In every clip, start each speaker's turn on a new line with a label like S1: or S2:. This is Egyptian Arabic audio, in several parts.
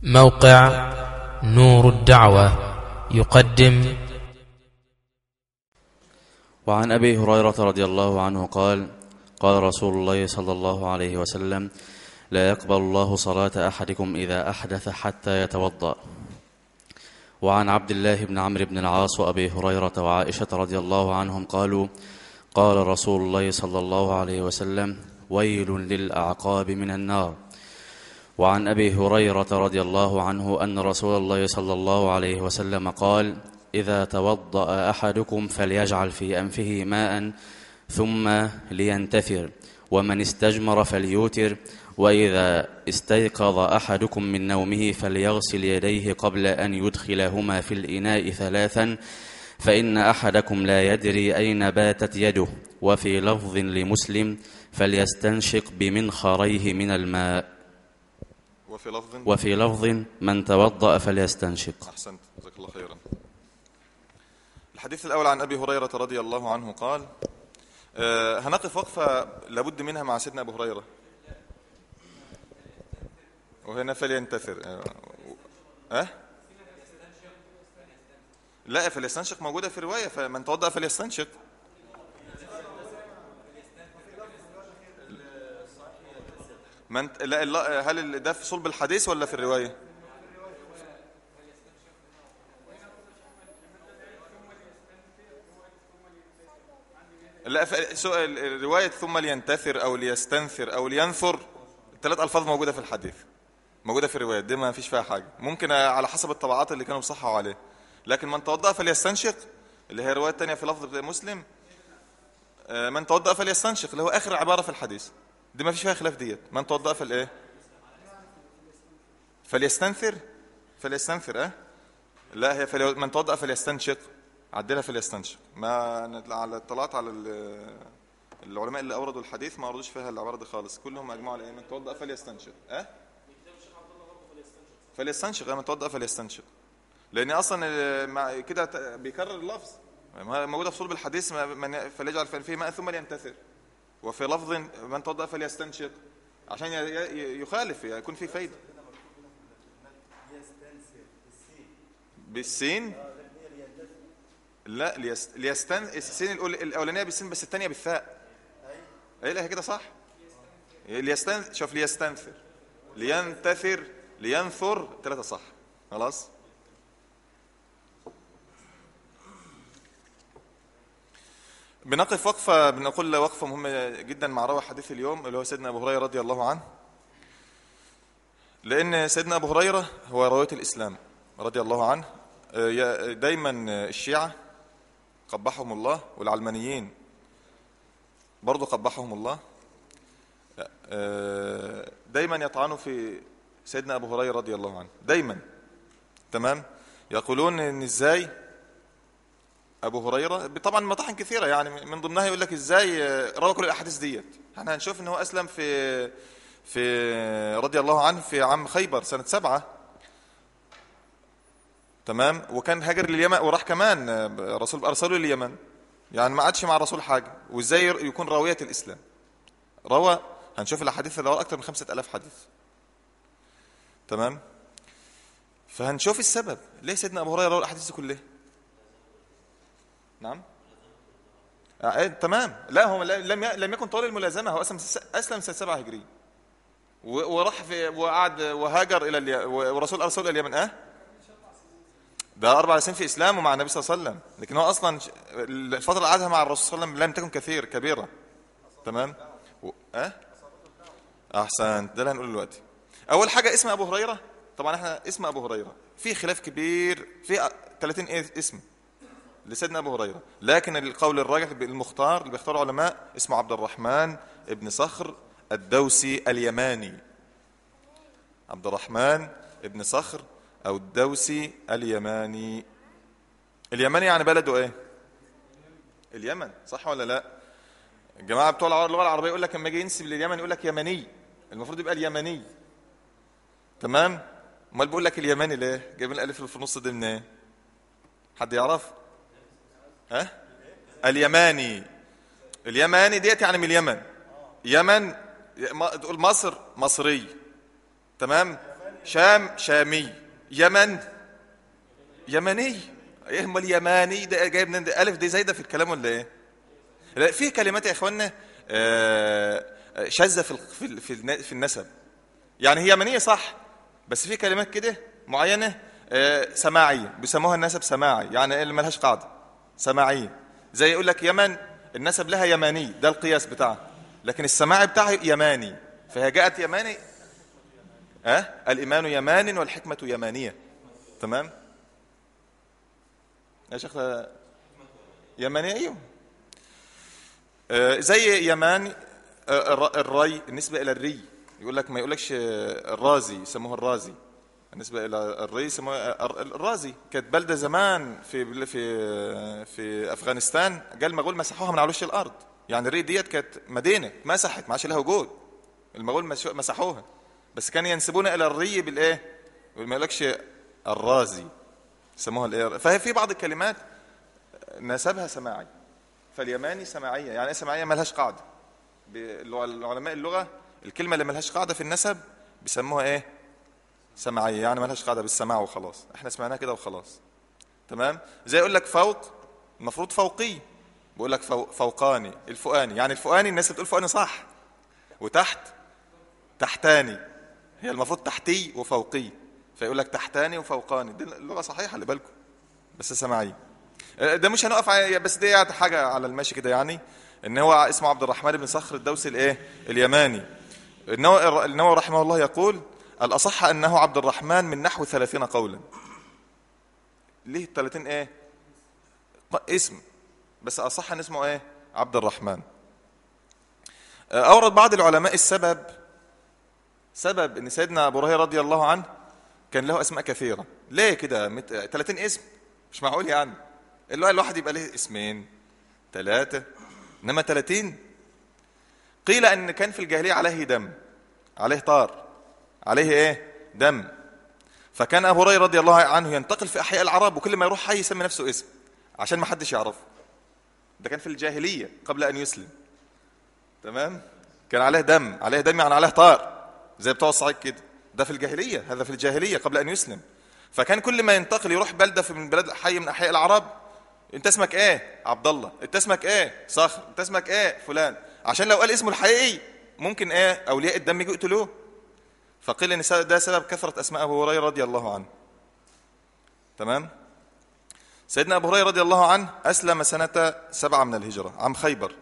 S1: موقع نور الدعوة يقدم
S2: وعن ابي هريره رضي الله عنه قال قال رسول الله صلى الله عليه وسلم لا يقبل الله صلاه احدكم اذا احدث حتى يتوضا وعن عبد الله بن عمرو بن العاص وابي هريره وعائشه رضي الله عنهم قالوا قال رسول الله صلى الله عليه وسلم ويل للاعقاب من النار وعن ابي هريره رضي الله عنه ان رسول الله صلى الله عليه وسلم قال اذا توضا احدكم فليجعل في انفه ماء ثم لينتثر ومن استجمر فليوتر واذا استيقظ احدكم من نومه فليغسل يديه قبل ان يدخلهما في الاناء ثلاثا فان احدكم لا يدري اين باتت يده وفي لفظ لمسلم فليستنشق بمنخريه من الماء
S3: وفي لفظ
S2: وفي لفظ من توضأ فليستنشق
S3: أحسنت جزاك الله خيرا الحديث الأول عن أبي هريرة رضي الله عنه قال آه هنقف وقفة لابد منها مع سيدنا أبو هريرة وهنا فلينتثر آه أه؟ لا فليستنشق موجودة في رواية فمن توضأ فليستنشق من لا لا هل ده في صلب الحديث ولا في الرواية؟ لا ف- سؤال رواية ثم لينتثر أو ليستنثر أو لينثر الثلاث ألفاظ موجودة في الحديث موجودة في الرواية دي ما فيش فيها حاجة ممكن على حسب الطبعات اللي كانوا بيصحوا عليه لكن من توضأ فليستنشق اللي هي الرواية الثانية في لفظ مسلم آه، من توضأ فليستنشق اللي هو آخر عبارة في الحديث دي ما فيش فيها خلاف ديت من توضأ فالإيه فليستنثر فليستنثر اه لا هي فلي... من توضأ فليستنشق عدلها فليستنشق ما أنا على اطلعت على ال- العلماء اللي اوردوا الحديث ما اوردوش فيها العباره دي خالص كلهم اجمعوا على ايه من توضأ فليستنشق اه فليستنشق اه من توضأ فليستنشق لان اصلا ال- مع- كده ت- بيكرر اللفظ ما- موجوده في صلب الحديث ما- من فليجعل فيه ماء ثم لينتثر وفي لفظ من توضأ فليستنشق عشان ي- ي- يخالف يكون في فايده بالسين لا ليست... ليستن السين الأول... الاولانيه بالسين بس الثانيه بالثاء ايه لا هي كده صح ليستن شوف ليستنثر لينتثر لينثر ثلاثه صح خلاص بنقف وقفه بنقول وقفه مهمه جدا مع راوي حديث اليوم اللي هو سيدنا ابو هريره رضي الله عنه لان سيدنا ابو هريره هو راويه الاسلام رضي الله عنه آه، يا- دايما الشيعه قبحهم الله والعلمانيين برضه قبحهم الله آه، دايما يطعنوا في سيدنا ابو هريره رضي الله عنه دايما تمام يقولون ان ازاي ابو هريره طبعا مطاحن كثيره يعني من ضمنها يقول لك ازاي آه، روى كل الاحاديث ديت احنا هنشوف ان هو اسلم في في رضي الله عنه في عام خيبر سنه سبعه تمام وكان هاجر لليمن وراح كمان آه، الرسول ارسله لليمن يعني ما عادش مع الرسول حاجه وازاي يكون راويه الاسلام روى هنشوف الاحاديث اللي روى اكثر من خمسة ألاف حديث تمام فهنشوف السبب ليه سيدنا ابو هريره روى الاحاديث دي كلها نعم آه إيه تمام لا هو لم ي- لم يكن طوال الملازمه هو اسلم اسلم سنه 7 هجريه و- وراح في وقعد وهاجر الى الي... ورسول ارسله الى اليمن اه ده اربع سنين في اسلامه مع النبي صلى الله عليه وسلم لكن هو اصلا ش- الفتره اللي قعدها مع الرسول صلى الله عليه وسلم لم تكن كثير كبيره تمام و... اه احسنت ده اللي هنقوله دلوقتي اول حاجه اسم ابو هريره طبعا احنا اسم ابو هريره في خلاف كبير في 30 إيه اسم لسيدنا ابو هريره لكن القول الراجح المختار اللي بيختاروا علماء اسمه عبد الرحمن ابن صخر الدوسي اليماني عبد الرحمن ابن صخر او الدوسي اليماني اليماني يعني بلده ايه اليمن صح ولا لا الجماعه بتوع العر- اللغه العربيه يقول لك لما يجي ينسب لليمن يقول لك يمني المفروض يبقى اليمني تمام امال بيقول لك اليماني ليه جايبين الالف اللي في النص دي من ايه حد يعرف ها اليماني اليماني ديت يعني من اليمن يمن ما- تقول مصر مصري تمام شام شامي يمن يمني ايه امال اليماني ده جايب من ده الف دي زايده في الكلام ولا ايه لا في كلمات يا اخوانا آه، آه، شاذه في ال- في ال- في الن- في النسب يعني هي يمنيه صح بس في كلمات كده معينه آه، سماعيه بيسموها النسب سماعي يعني اللي ملهاش قاعده سماعيه زي يقول لك يمن النسب لها يماني ده القياس بتاعها لكن السماعي بتاعها يماني فهي جاءت يماني ها أه؟ الايمان يمان والحكمه يمانيه تمام يا شيخ ده يماني ايوه آه، زي يمان آه، الر- الري بالنسبه الى الري يقول لك ما يقولكش آه، الرازي يسموه الرازي بالنسبه الى الري يسموه الر- الرازي كانت بلده زمان في في في افغانستان جاء المغول مسحوها من على وش الارض يعني الري ديت كانت مدينه مسحت ما عادش لها وجود المغول مش- مسحوها بس كانوا ينسبون الى الري بالايه ما يقولكش الرازي يسموها الايه فهي في بعض الكلمات نسبها سماعي فاليماني سماعيه يعني ايه سماعيه ملهاش قاعده باللغة- العلماء اللغه الكلمه اللي ملهاش قاعده في النسب بيسموها ايه سماعيه يعني ملهاش قاعده بالسماع وخلاص احنا سمعناها كده وخلاص تمام زي يقول لك فوق المفروض فوقي بيقول لك فوق فوقاني الفوقاني يعني الفوقاني الناس بتقول فوقاني صح وتحت تحتاني هي المفروض تحتي وفوقي فيقول لك تحتاني وفوقاني دي اللغه صحيحه اللي بالكم بس سماعيه ده مش هنقف على بس دي يعني حاجه على الماشي كده يعني ان هو اسمه عبد الرحمن بن صخر الدوسي الايه اليماني النووي النووي رحمه الله يقول الاصح انه عبد الرحمن من نحو ثلاثين قولا ليه 30 ايه ق- اسم بس اصح ان اسمه ايه عبد الرحمن آه، اورد بعض العلماء السبب سبب ان سيدنا ابو هريره رضي الله عنه كان له اسماء كثيره ليه كده مت... 30 اسم مش معقول يعني اللي هو الواحد يبقى له اسمين ثلاثه انما 30 قيل ان كان في الجاهليه عليه دم عليه طار عليه ايه دم فكان ابو هريره رضي الله عنه ينتقل في احياء العرب وكل ما يروح حي يسمي نفسه اسم عشان ما حدش يعرفه ده كان في الجاهليه قبل ان يسلم تمام كان عليه دم عليه دم يعني عليه طار زي بتوع الصعيد كده ده في الجاهليه هذا في الجاهليه قبل ان يسلم فكان كل ما ينتقل يروح بلده في من بلاد حي من احياء العرب انت اسمك ايه عبد الله انت اسمك ايه صخر انت اسمك ايه فلان عشان لو قال اسمه الحقيقي ممكن ايه اولياء الدم يجوا يقتلوه فقيل ان ده سبب كثره اسماء ابو هريره رضي الله عنه تمام سيدنا ابو هريره رضي الله عنه اسلم سنه سبعه من الهجره عام خيبر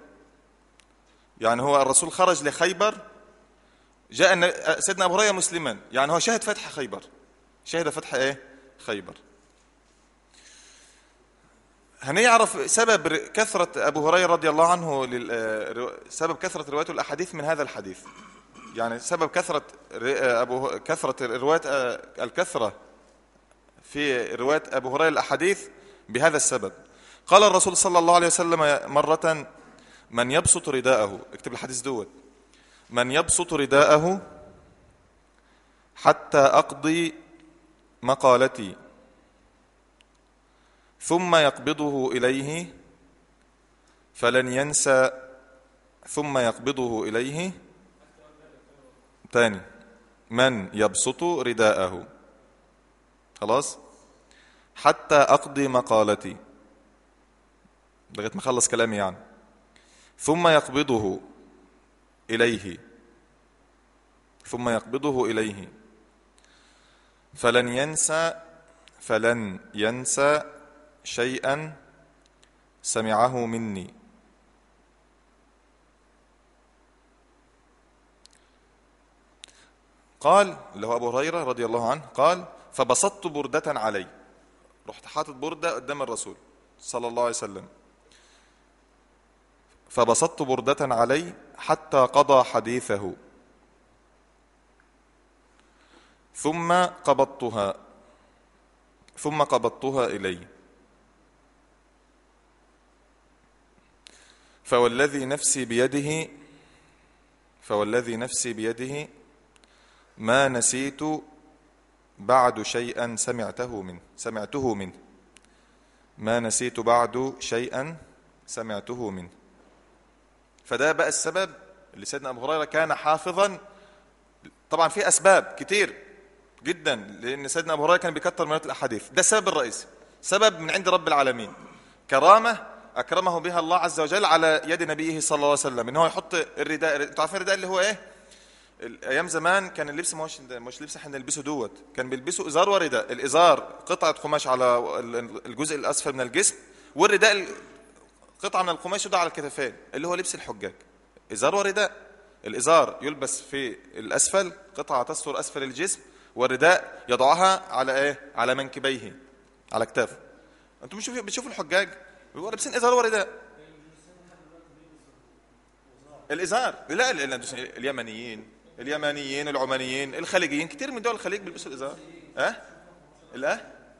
S3: يعني هو الرسول خرج لخيبر جاء الن- سيدنا ابو هريره مسلما يعني هو شهد فتح خيبر شهد فتح ايه خيبر هنعرف سبب ر- كثرة أبو هريرة رضي الله عنه لل- آه، رو- سبب كثرة روايته الأحاديث من هذا الحديث يعني سبب كثرة ر- آه، أبو ه- كثرة رواية آه، الكثرة في رواية أبو هريرة الأحاديث بهذا السبب قال الرسول صلى الله عليه وسلم مرة من يبسط رداءه اكتب الحديث دوت من يبسط رداءه حتى أقضي مقالتي ثم يقبضه إليه فلن ينسى ثم يقبضه إليه تاني من يبسط رداءه خلاص حتى أقضي مقالتي لغاية ما أخلص كلامي يعني ثم يقبضه إليه ثم يقبضه إليه فلن ينسى فلن ينسى شيئا سمعه مني قال اللي هو ابو هريره رضي الله عنه قال فبسطت برده علي رحت حاطط برده قدام الرسول صلى الله عليه وسلم فبسطت برده علي حتى قضى حديثه ثم قبضتها ثم قبضتها الي فوالذي نفسي بيده فوالذي نفسي بيده ما نسيت بعد شيئا سمعته منه سمعته منه ما نسيت بعد شيئا سمعته منه فده بقى السبب اللي سيدنا ابو هريره كان حافظا طبعا في اسباب كتير جدا لان سيدنا ابو هريره كان بيكتر من الاحاديث ده السبب الرئيسي سبب من عند رب العالمين كرامه اكرمه بها الله عز وجل على يد نبيه صلى الله عليه وسلم ان هو يحط الرداء انتوا عارفين الرداء اللي هو ايه ايام زمان كان اللبس مش مش لبس احنا نلبسه دوت كان بيلبسوا ازار ورداء الازار قطعه قماش على الجزء الاسفل من الجسم والرداء قطعه من القماش يوضع على الكتفين اللي هو لبس الحجاج ازار ورداء الازار يلبس في الاسفل قطعه تستر اسفل الجسم والرداء يضعها على ايه على منكبيه على كتافه انتم بتشوفوا بتشوفوا الحجاج بيبقوا لابسين ازار ورداء الازار لا ال- ال- اليمنيين اليمنيين العمانيين الخليجيين كتير من دول الخليج بيلبسوا الازار ها لا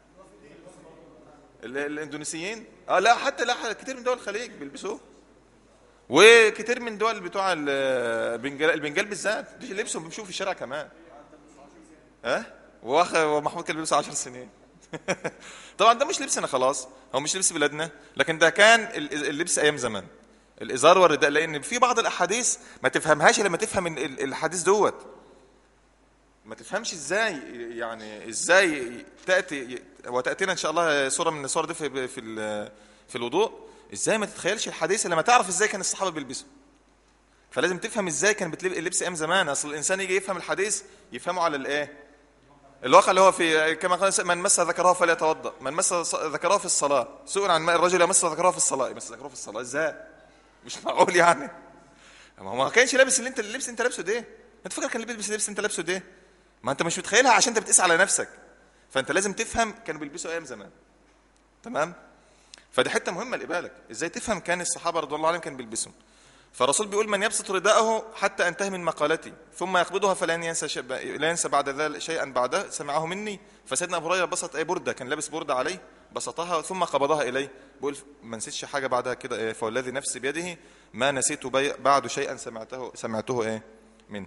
S3: ال- الاندونيسيين اه لا حتى لا كتير من دول الخليج بيلبسوه وكتير من دول بتوع ال- البنجال البنجال بالذات دي لبسهم بيمشوا في الشارع كمان ها واخ ومحمود كان بيلبس 10 سنين طبعا ده مش لبسنا خلاص هو مش لبس بلادنا لكن ده كان ال- اللبس ايام زمان الازار والرداء لان في بعض الاحاديث ما تفهمهاش إلا لما تفهم ال- ال- الحديث دوت ما تفهمش ازاي يعني ازاي تاتي وتاتينا ان شاء الله صوره من الصور دي في في ال- في الوضوء ازاي ما تتخيلش الحديث الا لما تعرف ازاي كان الصحابه بيلبسوا فلازم تفهم ازاي كان بتلب- اللبس ايام زمان اصل الانسان يجي يفهم الحديث يفهمه على الايه الواقع اللي هو في كما قال من مس ذكره فليتوضا من مس ص- ذكره في الصلاه سئل عن ماء الرجل يمس ذكره في الصلاه يمس ذكره في الصلاه ازاي مش معقول يعني ما هو ما كانش لابس اللي انت اللبس انت لابسه ده انت فاكر كان بيلبس اللبس انت لابسه ده ما انت مش متخيلها عشان انت بتقيس على نفسك فانت لازم تفهم كانوا بيلبسوا ايام زمان تمام فدي حته مهمه اللي بالك ازاي تفهم كان الصحابه رضي الله عليهم كانوا بيلبسوا فالرسول بيقول من يبسط رداءه حتى انتهي من مقالتي ثم يقبضها فلن ينسى شيء لا ينسى بعد ذلك شيئا بعده سمعه مني فسيدنا ابو هريره بسط اي برده كان لابس برده عليه بسطها ثم قبضها اليه بيقول ما نسيتش حاجه بعدها كده إيه فوالذي نفسي بيده ما نسيت بي بعد شيئا سمعته سمعته ايه منه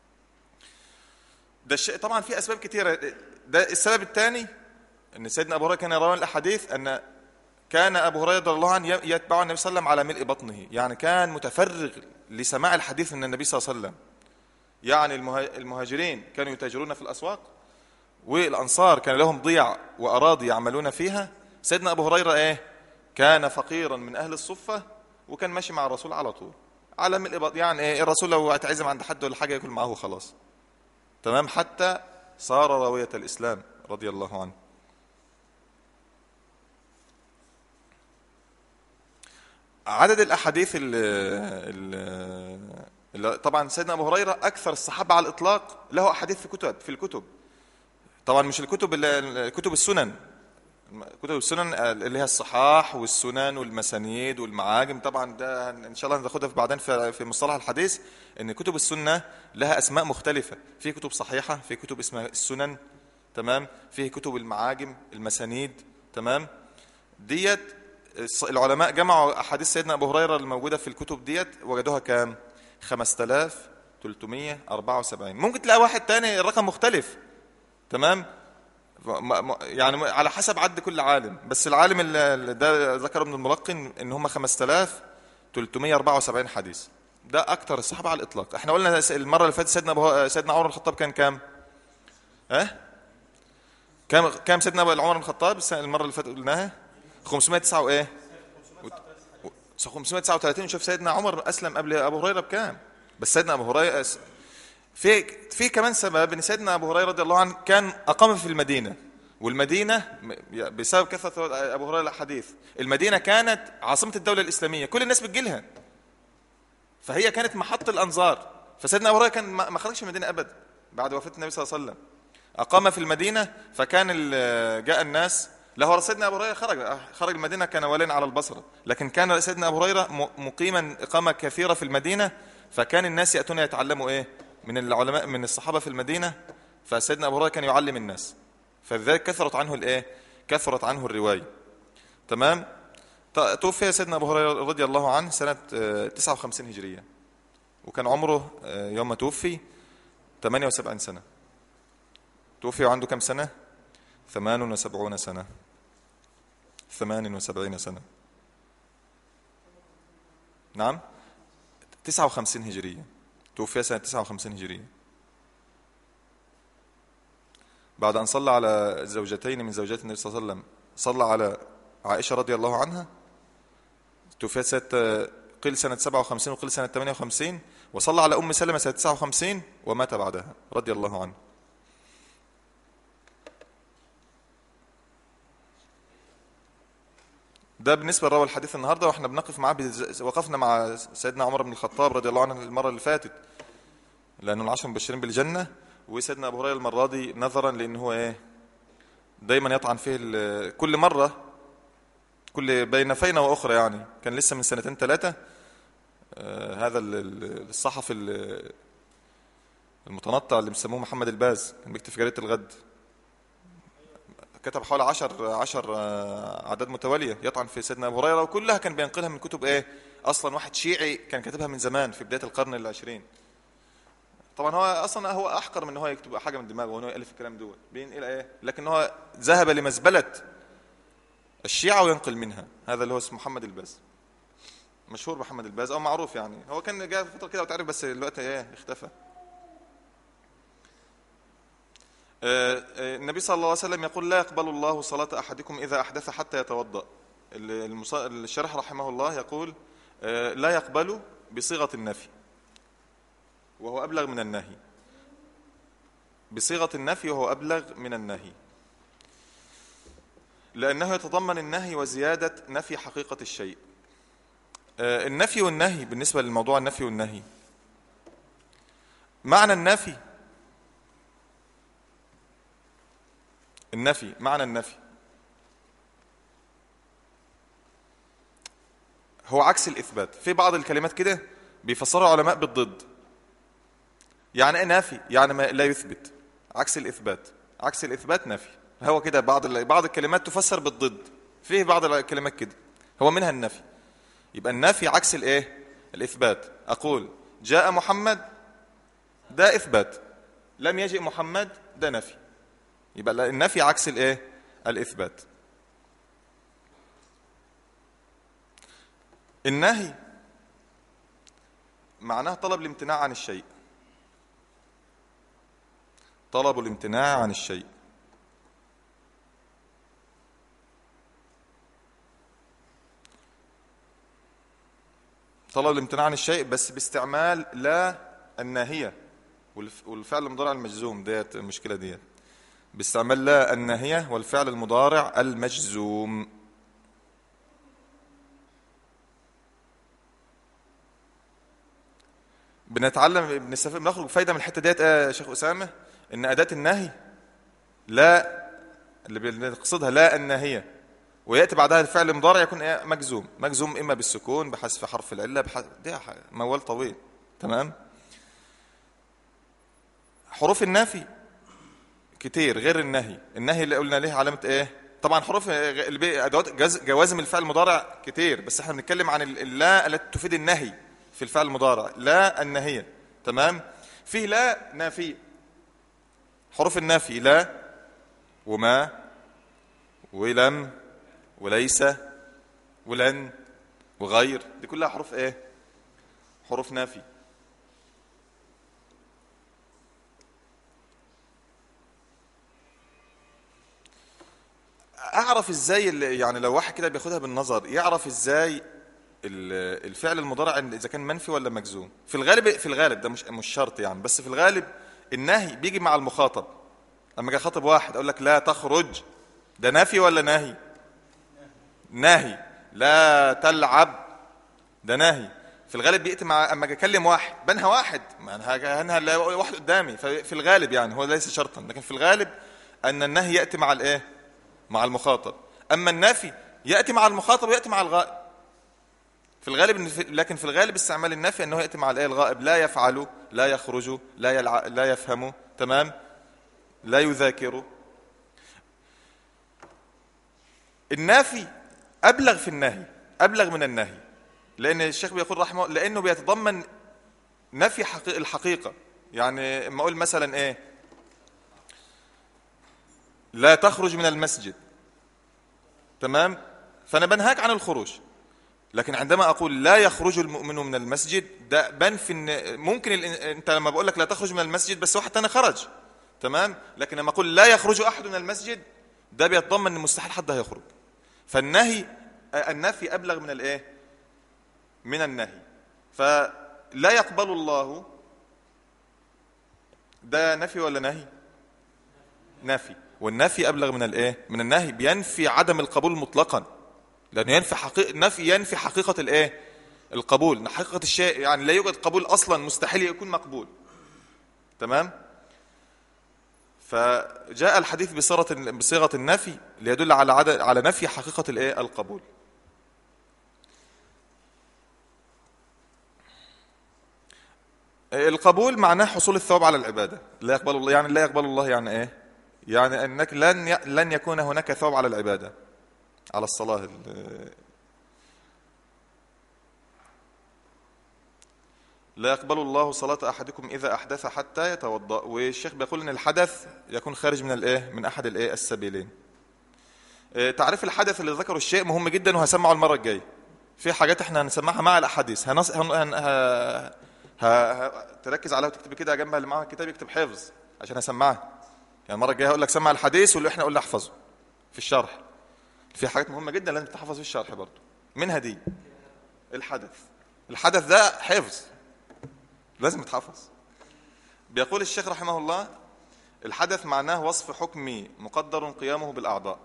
S3: ده الشيء طبعا في اسباب كثيره ده السبب الثاني ان سيدنا ابو هريره كان يروي الاحاديث ان كان ابو هريره رضي الله عنه يتبع النبي صلى الله عليه وسلم على ملء بطنه يعني كان متفرغ لسماع الحديث من النبي صلى الله عليه وسلم يعني المها- المهاجرين كانوا يتاجرون في الاسواق والانصار كان لهم ضيع واراضي يعملون فيها سيدنا ابو هريره ايه كان فقيرا من اهل الصفه وكان ماشي مع الرسول على طول على ملء بطن يعني ايه الرسول لو اتعزم عند حد ولا حاجه ياكل معه خلاص تمام حتى صار راويه الاسلام رضي الله عنه عدد الاحاديث اللي, اللي طبعا سيدنا ابو هريره اكثر الصحابه على الاطلاق له احاديث في كتب في الكتب طبعا مش الكتب اللي- كتب السنن كتب السنن اللي هي الصحاح والسنن والمسانيد والمعاجم طبعا ده ان شاء الله هناخدها في بعدين في في مصطلح الحديث ان كتب السنه لها اسماء مختلفه في كتب صحيحه في كتب اسمها السنن تمام في كتب المعاجم المسانيد تمام ديت الص- العلماء جمعوا احاديث سيدنا ابو هريره الموجوده في الكتب ديت وجدوها كام 5374 ممكن تلاقي واحد تاني الرقم مختلف تمام م- م- يعني على حسب عد كل عالم بس العالم اللي اللي ده ذكر ابن الملقن ان هم 5374 حديث ده اكتر الصحابه على الاطلاق احنا قلنا المره اللي فاتت سيدنا أبو سيدنا عمر بن الخطاب كان كام ها كام كام سيدنا أبو عمر بن الخطاب السنة- المره اللي فاتت قلناها 509 وايه و- 539 شوف سيدنا عمر اسلم قبل ابو هريره بكام بس سيدنا ابو هريره أس- في في كمان سبب ان سيدنا ابو هريره رضي الله عنه كان اقام في المدينه والمدينه م- بسبب كثره ابو هريره الاحاديث المدينه كانت عاصمه الدوله الاسلاميه كل الناس بتجيلها فهي كانت محط الانظار فسيدنا ابو هريره كان ما ما خرجش من المدينه ابدا بعد وفاه النبي صلى الله عليه وسلم اقام في المدينه فكان ال- جاء الناس لا هو سيدنا ابو هريره خرج خرج المدينه كان وليا على البصره لكن كان سيدنا ابو هريره م- مقيما اقامه كثيره في المدينه فكان الناس ياتون يتعلموا ايه من العلماء من الصحابه في المدينه فسيدنا ابو هريره كان يعلم الناس فلذلك كثرت عنه الايه كثرت عنه الروايه تمام ت- توفي سيدنا ابو هريره رضي الله عنه سنه آه، 59 هجريه وكان عمره آه، يوم ما توفي 78 سنه توفي وعنده كم سنه 78 سنه 78 سنه نعم 59 هجريه توفي سنه 59 هجريه بعد أن صلى على زوجتين من زوجات النبي صلى الله عليه وسلم صلى على عائشة رضي الله عنها توفيت سنة قيل سنة 57 وقيل سنة 58 وصلى على أم سلمة سنة 59 ومات بعدها رضي الله عنه ده بالنسبة لراوي الحديث النهاردة واحنا بنقف معاه بز- وقفنا مع سيدنا عمر بن الخطاب رضي الله عنه المرة اللي فاتت لأنه العشر مبشرين بالجنة وسيدنا أبو هريرة المرة دي نظرا لأن هو إيه دايما يطعن فيه ال- كل مرة كل بين فينة وأخرى يعني كان لسه من سنتين ثلاثة آه هذا ال- ال- الصحفي ال- المتنطع اللي بيسموه محمد الباز كان بيكتب في جريدة الغد كتب حوالي عشر عشر آه، أعداد متوالية يطعن في سيدنا أبو هريرة وكلها كان بينقلها من كتب إيه أصلا واحد شيعي كان كاتبها من زمان في بداية القرن العشرين طبعا هو اصلا هو احقر من ان هو يكتب حاجه من دماغه وان هو يالف الكلام دوت بينقل ايه لكن هو ذهب لمزبله الشيعه وينقل منها هذا اللي هو اسمه محمد الباز مشهور محمد الباز او معروف يعني هو كان جاء فتره كده وتعرف بس دلوقتي ايه اختفى آه، آه، النبي صلى الله عليه وسلم يقول لا يقبل الله صلاة أحدكم إذا أحدث حتى يتوضأ ال- المص- الشرح رحمه الله يقول آه، لا يقبل بصيغة النفي وهو أبلغ من النهي بصيغة النفي وهو أبلغ من النهي لأنه يتضمن النهي وزيادة نفي حقيقة الشيء آه، النفي والنهي بالنسبة للموضوع النفي والنهي معنى النفي النفي معنى النفي هو عكس الإثبات في بعض الكلمات كده بيفسرها علماء بالضد يعني ايه نافي يعني ما لا يثبت عكس الاثبات عكس الاثبات نفي هو كده بعض ال- بعض الكلمات تفسر بالضد فيه بعض الكلمات كده هو منها النفي يبقى النفي عكس الايه الاثبات اقول جاء محمد ده اثبات لم يجئ محمد ده نفي يبقى لا- النفي عكس الايه الاثبات النهي معناه طلب الامتناع عن الشيء طلب الامتناع عن الشيء طلب الامتناع عن الشيء بس باستعمال لا الناهية والف- والفعل المضارع المجزوم ديت المشكلة ديت باستعمال لا الناهية والفعل المضارع المجزوم بنتعلم بنستفيد بنخرج فايدة من الحتة ديت آه يا شيخ أسامة إن أداة النهي لا اللي بنقصدها لا الناهية ويأتي بعدها الفعل المضارع يكون إيه؟ مجزوم مجزوم إما بالسكون بحذف حرف العلة بح... ده ح- موال طويل تمام حروف النفي كتير غير النهي النهي اللي قلنا ليه علامة إيه طبعا حروف آه، غ- البي- أدوات جز... جوازم الفعل المضارع كتير بس احنا بنتكلم عن ال- اللا التي تفيد النهي في الفعل المضارع لا النهية تمام فيه لا نافية حروف النفي لا وما ولم وليس ولن وغير دي كلها حروف ايه حروف نافي اعرف ازاي ال- يعني لو واحد كده بياخدها بالنظر يعرف ازاي ال- الفعل المضارع إن اذا كان منفي ولا مجزوم في الغالب في الغالب ده مش مش شرط يعني بس في الغالب النهي بيجي مع المخاطب لما اجي اخاطب واحد اقول لك لا تخرج ده نفي ولا نهي نهي لا تلعب ده نهي في الغالب بيأتي مع اما اجي اكلم واحد بنهى واحد ما انا هاجي- هنهى لا- واحد قدامي ففي الغالب يعني هو ليس شرطا لكن في الغالب ان النهي ياتي مع الايه مع المخاطب اما النفي ياتي مع المخاطب وياتي مع الغائب في الغالب إن في لكن في الغالب استعمال النفي انه ياتي مع الايه الغائب لا يفعل لا يخرج لا يلع... لا يفهم تمام لا يذاكر النافي ابلغ في النهي ابلغ من النهي لان الشيخ بيقول رحمه لانه بيتضمن نفي حقيقة الحقيقه يعني اما اقول مثلا ايه لا تخرج من المسجد تمام فانا بنهاك عن الخروج لكن عندما اقول لا يخرج المؤمن من المسجد ده بنفي ان ممكن ال... انت لما بقول لك لا تخرج من المسجد بس واحد تاني خرج تمام لكن لما اقول لا يخرج احد من المسجد ده بيتضمن ان مستحيل حد هيخرج فالنهي النفي ابلغ من الايه من النهي فلا يقبل الله ده نفي ولا نهي نفي والنفي ابلغ من الايه من النهي بينفي عدم القبول مطلقا لانه ينفي حقيقه نفي ينفي حقيقه الايه القبول حقيقه الشيء يعني لا يوجد قبول اصلا مستحيل يكون مقبول تمام فجاء الحديث بصيغه بصيغه النفي ليدل على عدد على نفي حقيقه الايه القبول القبول معناه حصول الثواب على العباده لا يقبل الله يعني لا يقبل الله يعني ايه يعني انك لن ي... لن يكون هناك ثواب على العباده على الصلاه ال- لا يقبل الله صلاة أحدكم إذا أحدث حتى يتوضأ والشيخ بيقول إن الحدث يكون خارج من الإيه من أحد الإيه السبيلين إيه، تعريف الحدث اللي ذكره الشيء مهم جدا وهسمعه المرة الجاية في حاجات احنا هنسمعها مع الأحاديث هنص... هن... هن... ه... ه... ه... تركز عليها وتكتب كده جنبها اللي معاها الكتاب يكتب حفظ عشان هسمعها يعني المرة الجاية هقول لك سمع الحديث واللي احنا قلنا احفظه في الشرح في حاجات مهمة جدا لازم تحفظ في الشرح برضه منها دي الحدث الحدث ده حفظ لازم يتحفظ بيقول الشيخ رحمه الله الحدث معناه وصف حكمي مقدر قيامه بالأعضاء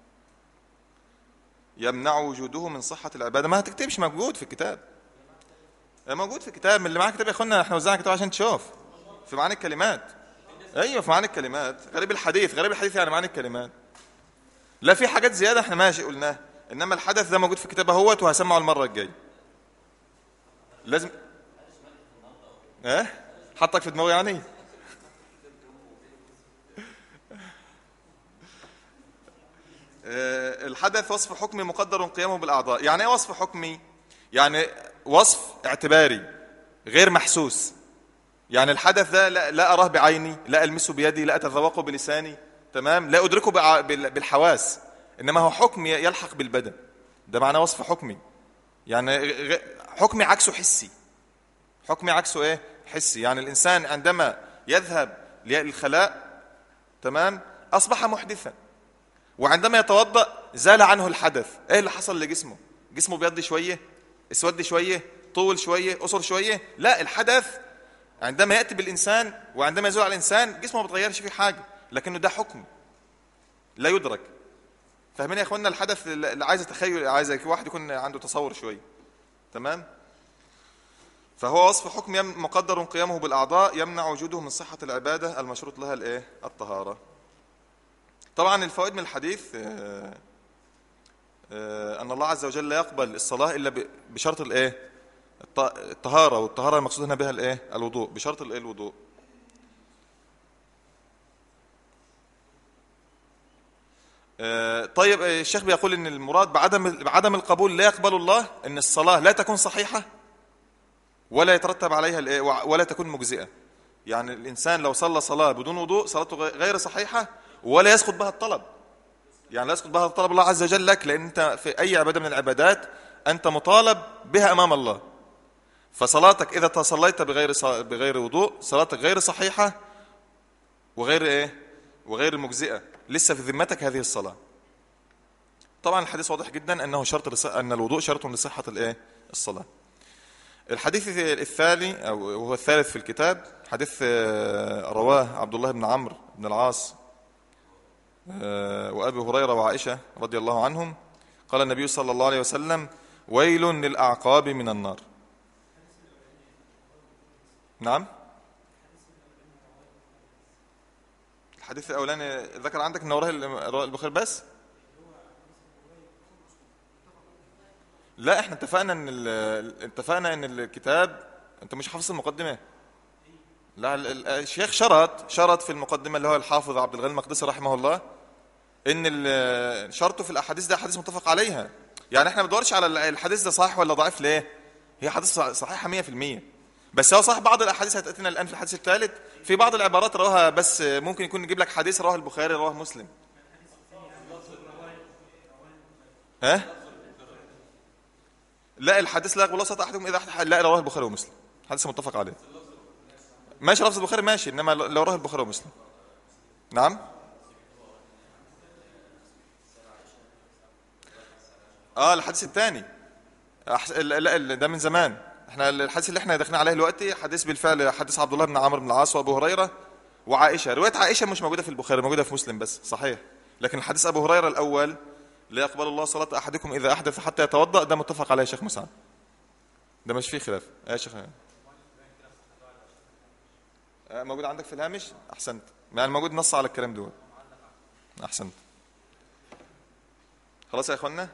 S3: يمنع وجوده من صحة العبادة ما هتكتبش موجود في الكتاب موجود في الكتاب من اللي معاه كتاب يا اخوانا احنا وزعنا كتاب عشان تشوف في معاني الكلمات ايوه في معاني الكلمات غريب الحديث غريب الحديث يعني معاني الكلمات لا في حاجات زيادة احنا ماشي قلناها انما الحدث ده موجود في الكتاب اهوت وهسمعه المرة الجاية لازم ايه حطك في دماغي يعني آه، الحدث وصف حكمي مقدر قيامه بالاعضاء يعني ايه وصف حكمي يعني وصف اعتباري غير محسوس يعني الحدث ده لا, لا اراه بعيني لا المسه بيدي لا اتذوقه بلساني تمام لا ادركه بع- بال- بالحواس انما هو حكم يلحق بالبدن ده معناه وصف حكمي يعني غ- حكمي عكسه حسي حكمي عكسه ايه حسي يعني الانسان عندما يذهب للخلاء تمام اصبح محدثا وعندما يتوضا زال عنه الحدث ايه اللي حصل لجسمه جسمه بيض شويه اسود شويه طول شويه قصر شويه لا الحدث عندما ياتي بالانسان وعندما يزول على الانسان جسمه ما بيتغيرش فيه حاجه لكنه ده حكم لا يدرك فاهمين يا اخوانا الحدث اللي عايز تخيل عايز واحد يكون عنده تصور شويه تمام فهو وصف حكم يم- مقدر قيامه بالأعضاء يمنع وجوده من صحة العبادة المشروط لها الإيه؟ الطهارة طبعا الفوائد من الحديث آه، آه، أن الله عز وجل لا يقبل الصلاة إلا ب- بشرط الإيه؟ الط- الطهارة والطهارة المقصود هنا بها الإيه؟ الوضوء بشرط الإيه؟ الوضوء آه، طيب آه، الشيخ بيقول ان المراد بعدم بعدم القبول لا يقبل الله ان الصلاه لا تكون صحيحه ولا يترتب عليها الإيه؟ وع- ولا تكون مجزئه يعني الانسان لو صلى صلاه بدون وضوء صلاته غ- غير صحيحه ولا يسقط بها الطلب يعني لا يسقط بها طلب الله عز وجل لك لان انت في اي عباده من العبادات انت مطالب بها امام الله فصلاتك اذا تصليت بغير ص- بغير وضوء صلاتك غير صحيحه وغير ايه وغير مجزئه لسه في ذمتك هذه الصلاه طبعا الحديث واضح جدا انه شرط لص... ان الوضوء شرط لصحه الايه الصلاه الحديث الثاني او وهو الثالث في الكتاب حديث آه، رواه عبد الله بن عمرو بن العاص آه، وابي هريره وعائشه رضي الله عنهم قال النبي صلى الله عليه وسلم ويل للاعقاب من النار نعم الحديث الاولاني ذكر عندك ان وراه رواه البخاري بس لا احنا اتفقنا ان ال- اتفقنا ان الكتاب انت مش حافظ المقدمه لا ال- ال- الشيخ شرط شرط في المقدمه اللي هو الحافظ عبد الغني المقدسي رحمه الله ان ال- شرطه في الاحاديث ده احاديث متفق عليها يعني احنا ما بندورش على ال- الحديث ده صحيح ولا ضعيف ليه هي حديث صح- صحيحه 100% بس هو صح بعض الاحاديث هتاتينا الان في الحديث الثالث في بعض العبارات رواها بس ممكن يكون نجيب لك حديث رواه البخاري رواه مسلم ها لا الحديث لا يقبل الله صلاة احدكم اذا أحد لا رواه البخاري ومسلم حديث متفق عليه ماشي لفظ البخاري ماشي انما لو رواه البخاري ومسلم نعم اه الحديث الثاني أحس... لا لا لا، ده من زمان احنا الحديث اللي احنا داخلين عليه دلوقتي حديث بالفعل حديث عبد الله بن عمرو بن العاص وابو هريره وعائشه روايه عائشه مش موجوده في البخاري موجوده في مسلم بس صحيح لكن الحديث ابو هريره الاول لا يقبل الله صلاه احدكم اذا احدث حتى يتوضا ده متفق عليه يا شيخ مسعد ده مش فيه خلاف آه يا شيخ آه، موجود عندك في الهامش احسنت يعني موجود نص على الكلام دول احسنت خلاص يا اخوانا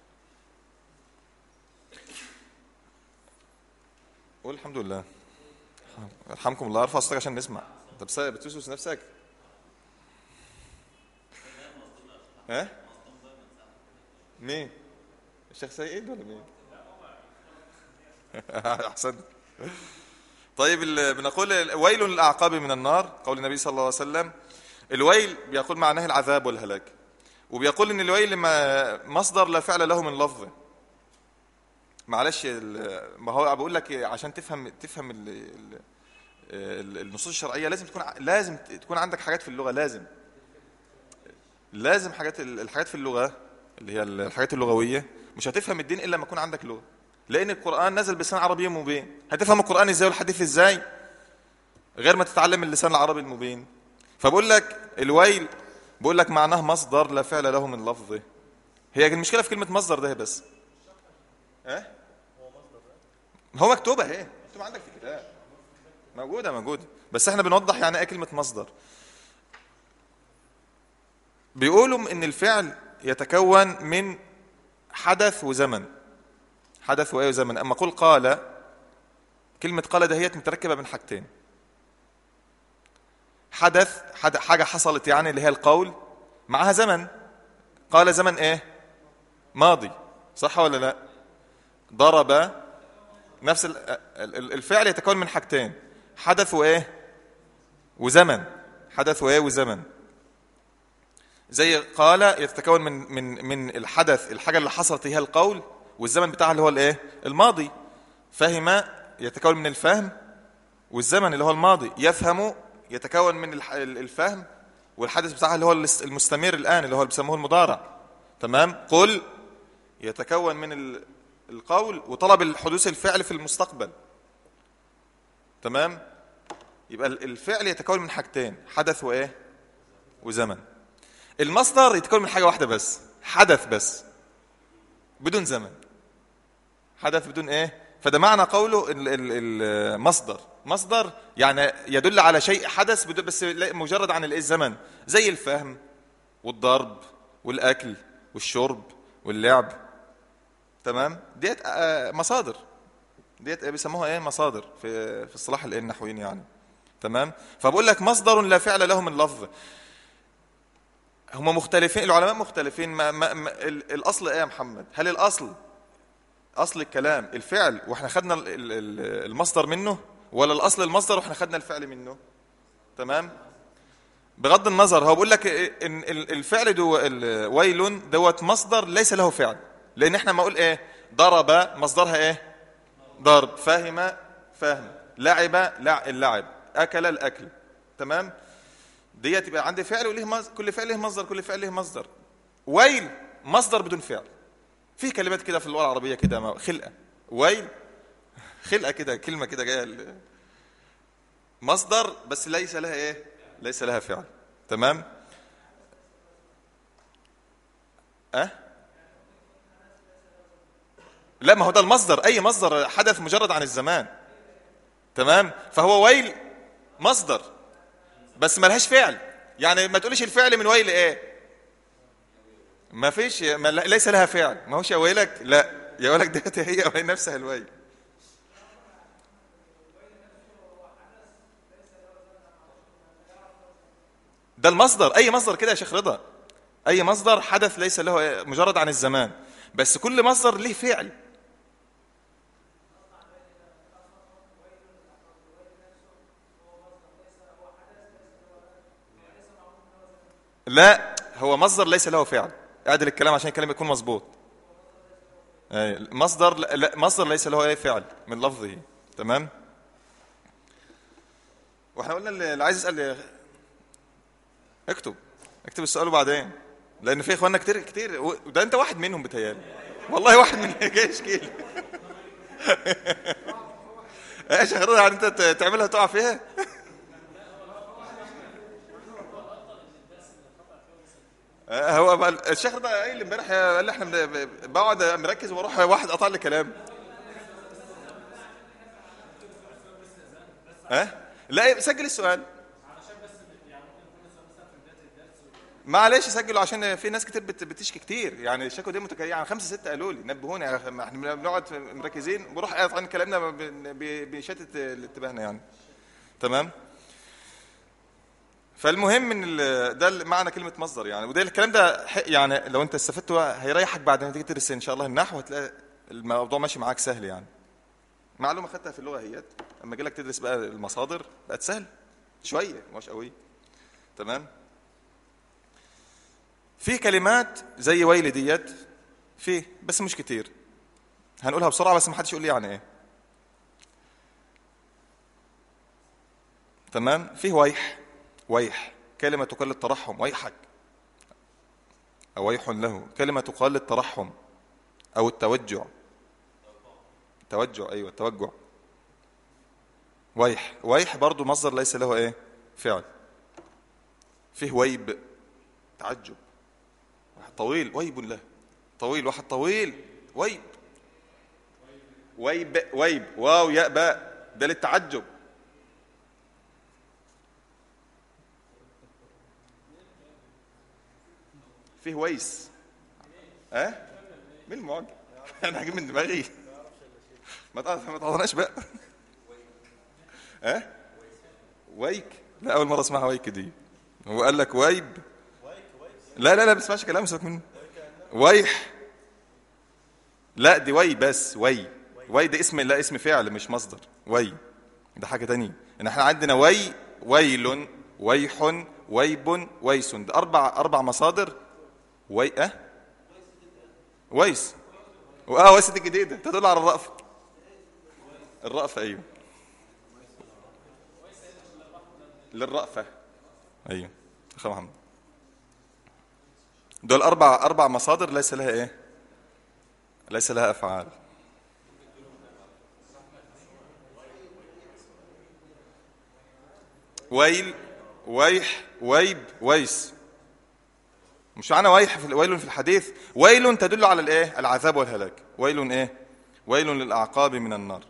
S3: قول الحمد لله يرحمكم الله ارفع صوتك عشان نسمع انت بس- بتوسوس نفسك ها مين الشيخ سيد ولا مين احسنت طيب ال- بنقول ال- ويل للاعقاب من النار قول النبي صلى الله عليه وسلم الويل بيقول معناه العذاب والهلاك وبيقول ان الويل ما مصدر لا فعل له من لفظه معلش ال- ما هو بقول لك عشان تفهم تفهم ال- ال- ال- النصوص الشرعيه لازم تكون ع- لازم تكون عندك حاجات في اللغه لازم لازم حاجات ال- الحاجات في اللغه اللي هي الحاجات اللغويه مش هتفهم الدين الا لما يكون عندك لغه لان القران نزل بلسان عربي مبين هتفهم القران ازاي والحديث ازاي غير ما تتعلم اللسان العربي المبين فبقول لك الويل بقول لك معناه مصدر لا فعل له من لفظه هي المشكله في كلمه مصدر ده بس ها هو مكتوبه اهي مكتوب عندك في الكتاب موجوده موجوده بس احنا بنوضح يعني ايه كلمه مصدر بيقولوا ان الفعل يتكون من حدث وزمن حدث وايه وزمن اما قول قال كلمه قال دهيت متركبه من حاجتين حدث حد حاجه حصلت يعني اللي هي القول معها زمن قال زمن ايه ماضي صح ولا لا ضرب نفس ال- ال- الفعل يتكون من حاجتين حدث وايه وزمن حدث وايه وزمن زي قال يتكون من من من الحدث الحاجه اللي حصلت هي القول والزمن بتاعها اللي هو الايه الماضي فهم يتكون من الفهم والزمن اللي هو الماضي يفهم يتكون من الح- الفهم والحدث بتاعها اللي هو الاس- المستمر الان اللي هو اللي بيسموه المضارع تمام قل يتكون من ال- القول وطلب الحدوث الفعل في المستقبل تمام يبقى ال- الفعل يتكون من حاجتين حدث وايه وزمن المصدر يتكون من حاجه واحده بس حدث بس بدون زمن حدث بدون ايه فده معنى قوله ال- ال- المصدر مصدر يعني يدل على شيء حدث بدون- بس لا- مجرد عن الايه الزمن زي الفهم والضرب والاكل والشرب واللعب تمام ديت آه، مصادر ديت بيسموها ايه مصادر في في اصطلاح الايه النحويين يعني تمام فبقول لك مصدر لا فعل له من لفظ هم مختلفين العلماء مختلفين ما ما ما ال- الاصل ايه يا محمد هل الاصل اصل الكلام الفعل واحنا خدنا ال- ال- ال- المصدر منه ولا الاصل المصدر واحنا خدنا الفعل منه تمام بغض النظر هو بيقول لك ان ال- الفعل دو ال- ويل دوت مصدر ليس له فعل لان احنا ما اقول ايه ضرب مصدرها ايه ضرب فهم فهم لعب لع اللعب اكل الاكل تمام ديت يبقى عندي فعل وليه مصدر كل فعل له مصدر كل فعل له مصدر ويل مصدر بدون فعل في كلمات كده في اللغه العربيه كده ما- خلقه ويل خلقه كده كلمه كده جايه ال- مصدر بس ليس لها ايه ليس لها فعل تمام أه؟ لا ما هو ده المصدر اي مصدر حدث مجرد عن الزمان تمام فهو ويل مصدر بس ملهاش فعل يعني ما تقوليش الفعل من ويل ايه ما فيش ما ليس لها فعل ما هوش يا ويلك لا يا ويلك ديت هي وهي نفسها الويل ده المصدر اي مصدر كده يا شيخ رضا اي مصدر حدث ليس له مجرد عن الزمان بس كل مصدر له فعل لا هو مصدر ليس له فعل اعدل الكلام عشان الكلام يكون مظبوط أي، مصدر لا مصدر ليس له اي فعل من لفظه تمام واحنا قلنا اللي اللي عايز يسال اكتب اكتب السؤال وبعدين لان في اخواننا كتير كتير وده انت واحد منهم بتهيالي والله واحد من جاي يشكيل ايش يا يعني انت ت- تعملها تقع فيها آه، هو بقى الشيخ ده قايل امبارح قال لي احنا بن- بقعد مركز واروح واحد قطع لي كلام ها لا سجل السؤال معلش سجلوا عشان في ناس كتير بت- بتشكي كتير يعني الشكوى دي متكرره يعني خمسه سته قالوا لي نبهوني يا أخي، ما احنا بنقعد مركزين بروح قاطعين كلامنا ب- ب- بيشتت انتباهنا يعني تمام فالمهم ان ال- ده معنى كلمه مصدر يعني وده الكلام ده ح- يعني لو انت استفدته هيريحك بعد ما تيجي تدرس ان شاء الله النحو هتلاقي الموضوع ماشي معاك سهل يعني معلومه خدتها في اللغه هيت اما جالك تدرس بقى المصادر بقت سهل شويه مش قوي تمام في كلمات زي ويل ديت في بس مش كتير هنقولها بسرعه بس ما حدش يقول لي يعني ايه تمام فيه ويح ويح كلمه تقال للترحم ويحك او ويح له كلمه تقال للترحم او التوجع توجع ايوه التوجع ويح ويح برضو مصدر ليس له ايه فعل فيه ويب تعجب واحد طويل ويب له طويل واحد طويل ويب ويب ويب واو ياء باء ده للتعجب فيه ويس ها أه؟ مين المعجب انا هجيب من دماغي ما تعرف ما تعرفناش بقى ها أه؟ ويك لا اول مره اسمعها ويك دي هو قال لك ويب لا لا لا ما بسمعش كلام سيبك منه ويح لا دي وي بس وي وي ده اسم لا اسم فعل مش مصدر وي ده حاجه تانية ان احنا عندنا وي ويل ويح ويب ويس ده اربع اربع مصادر وي اه ويس اه ويس دي الجديده تدل على الرأفه الرأفه ايوه للرأفه ايوه اخي محمد دول اربع اربع مصادر ليس لها ايه ليس لها افعال ويل ويح ويب ويس مش معنى ويح في ويل في الحديث ويل تدل على الايه العذاب والهلاك ويل ايه ويل للاعقاب من النار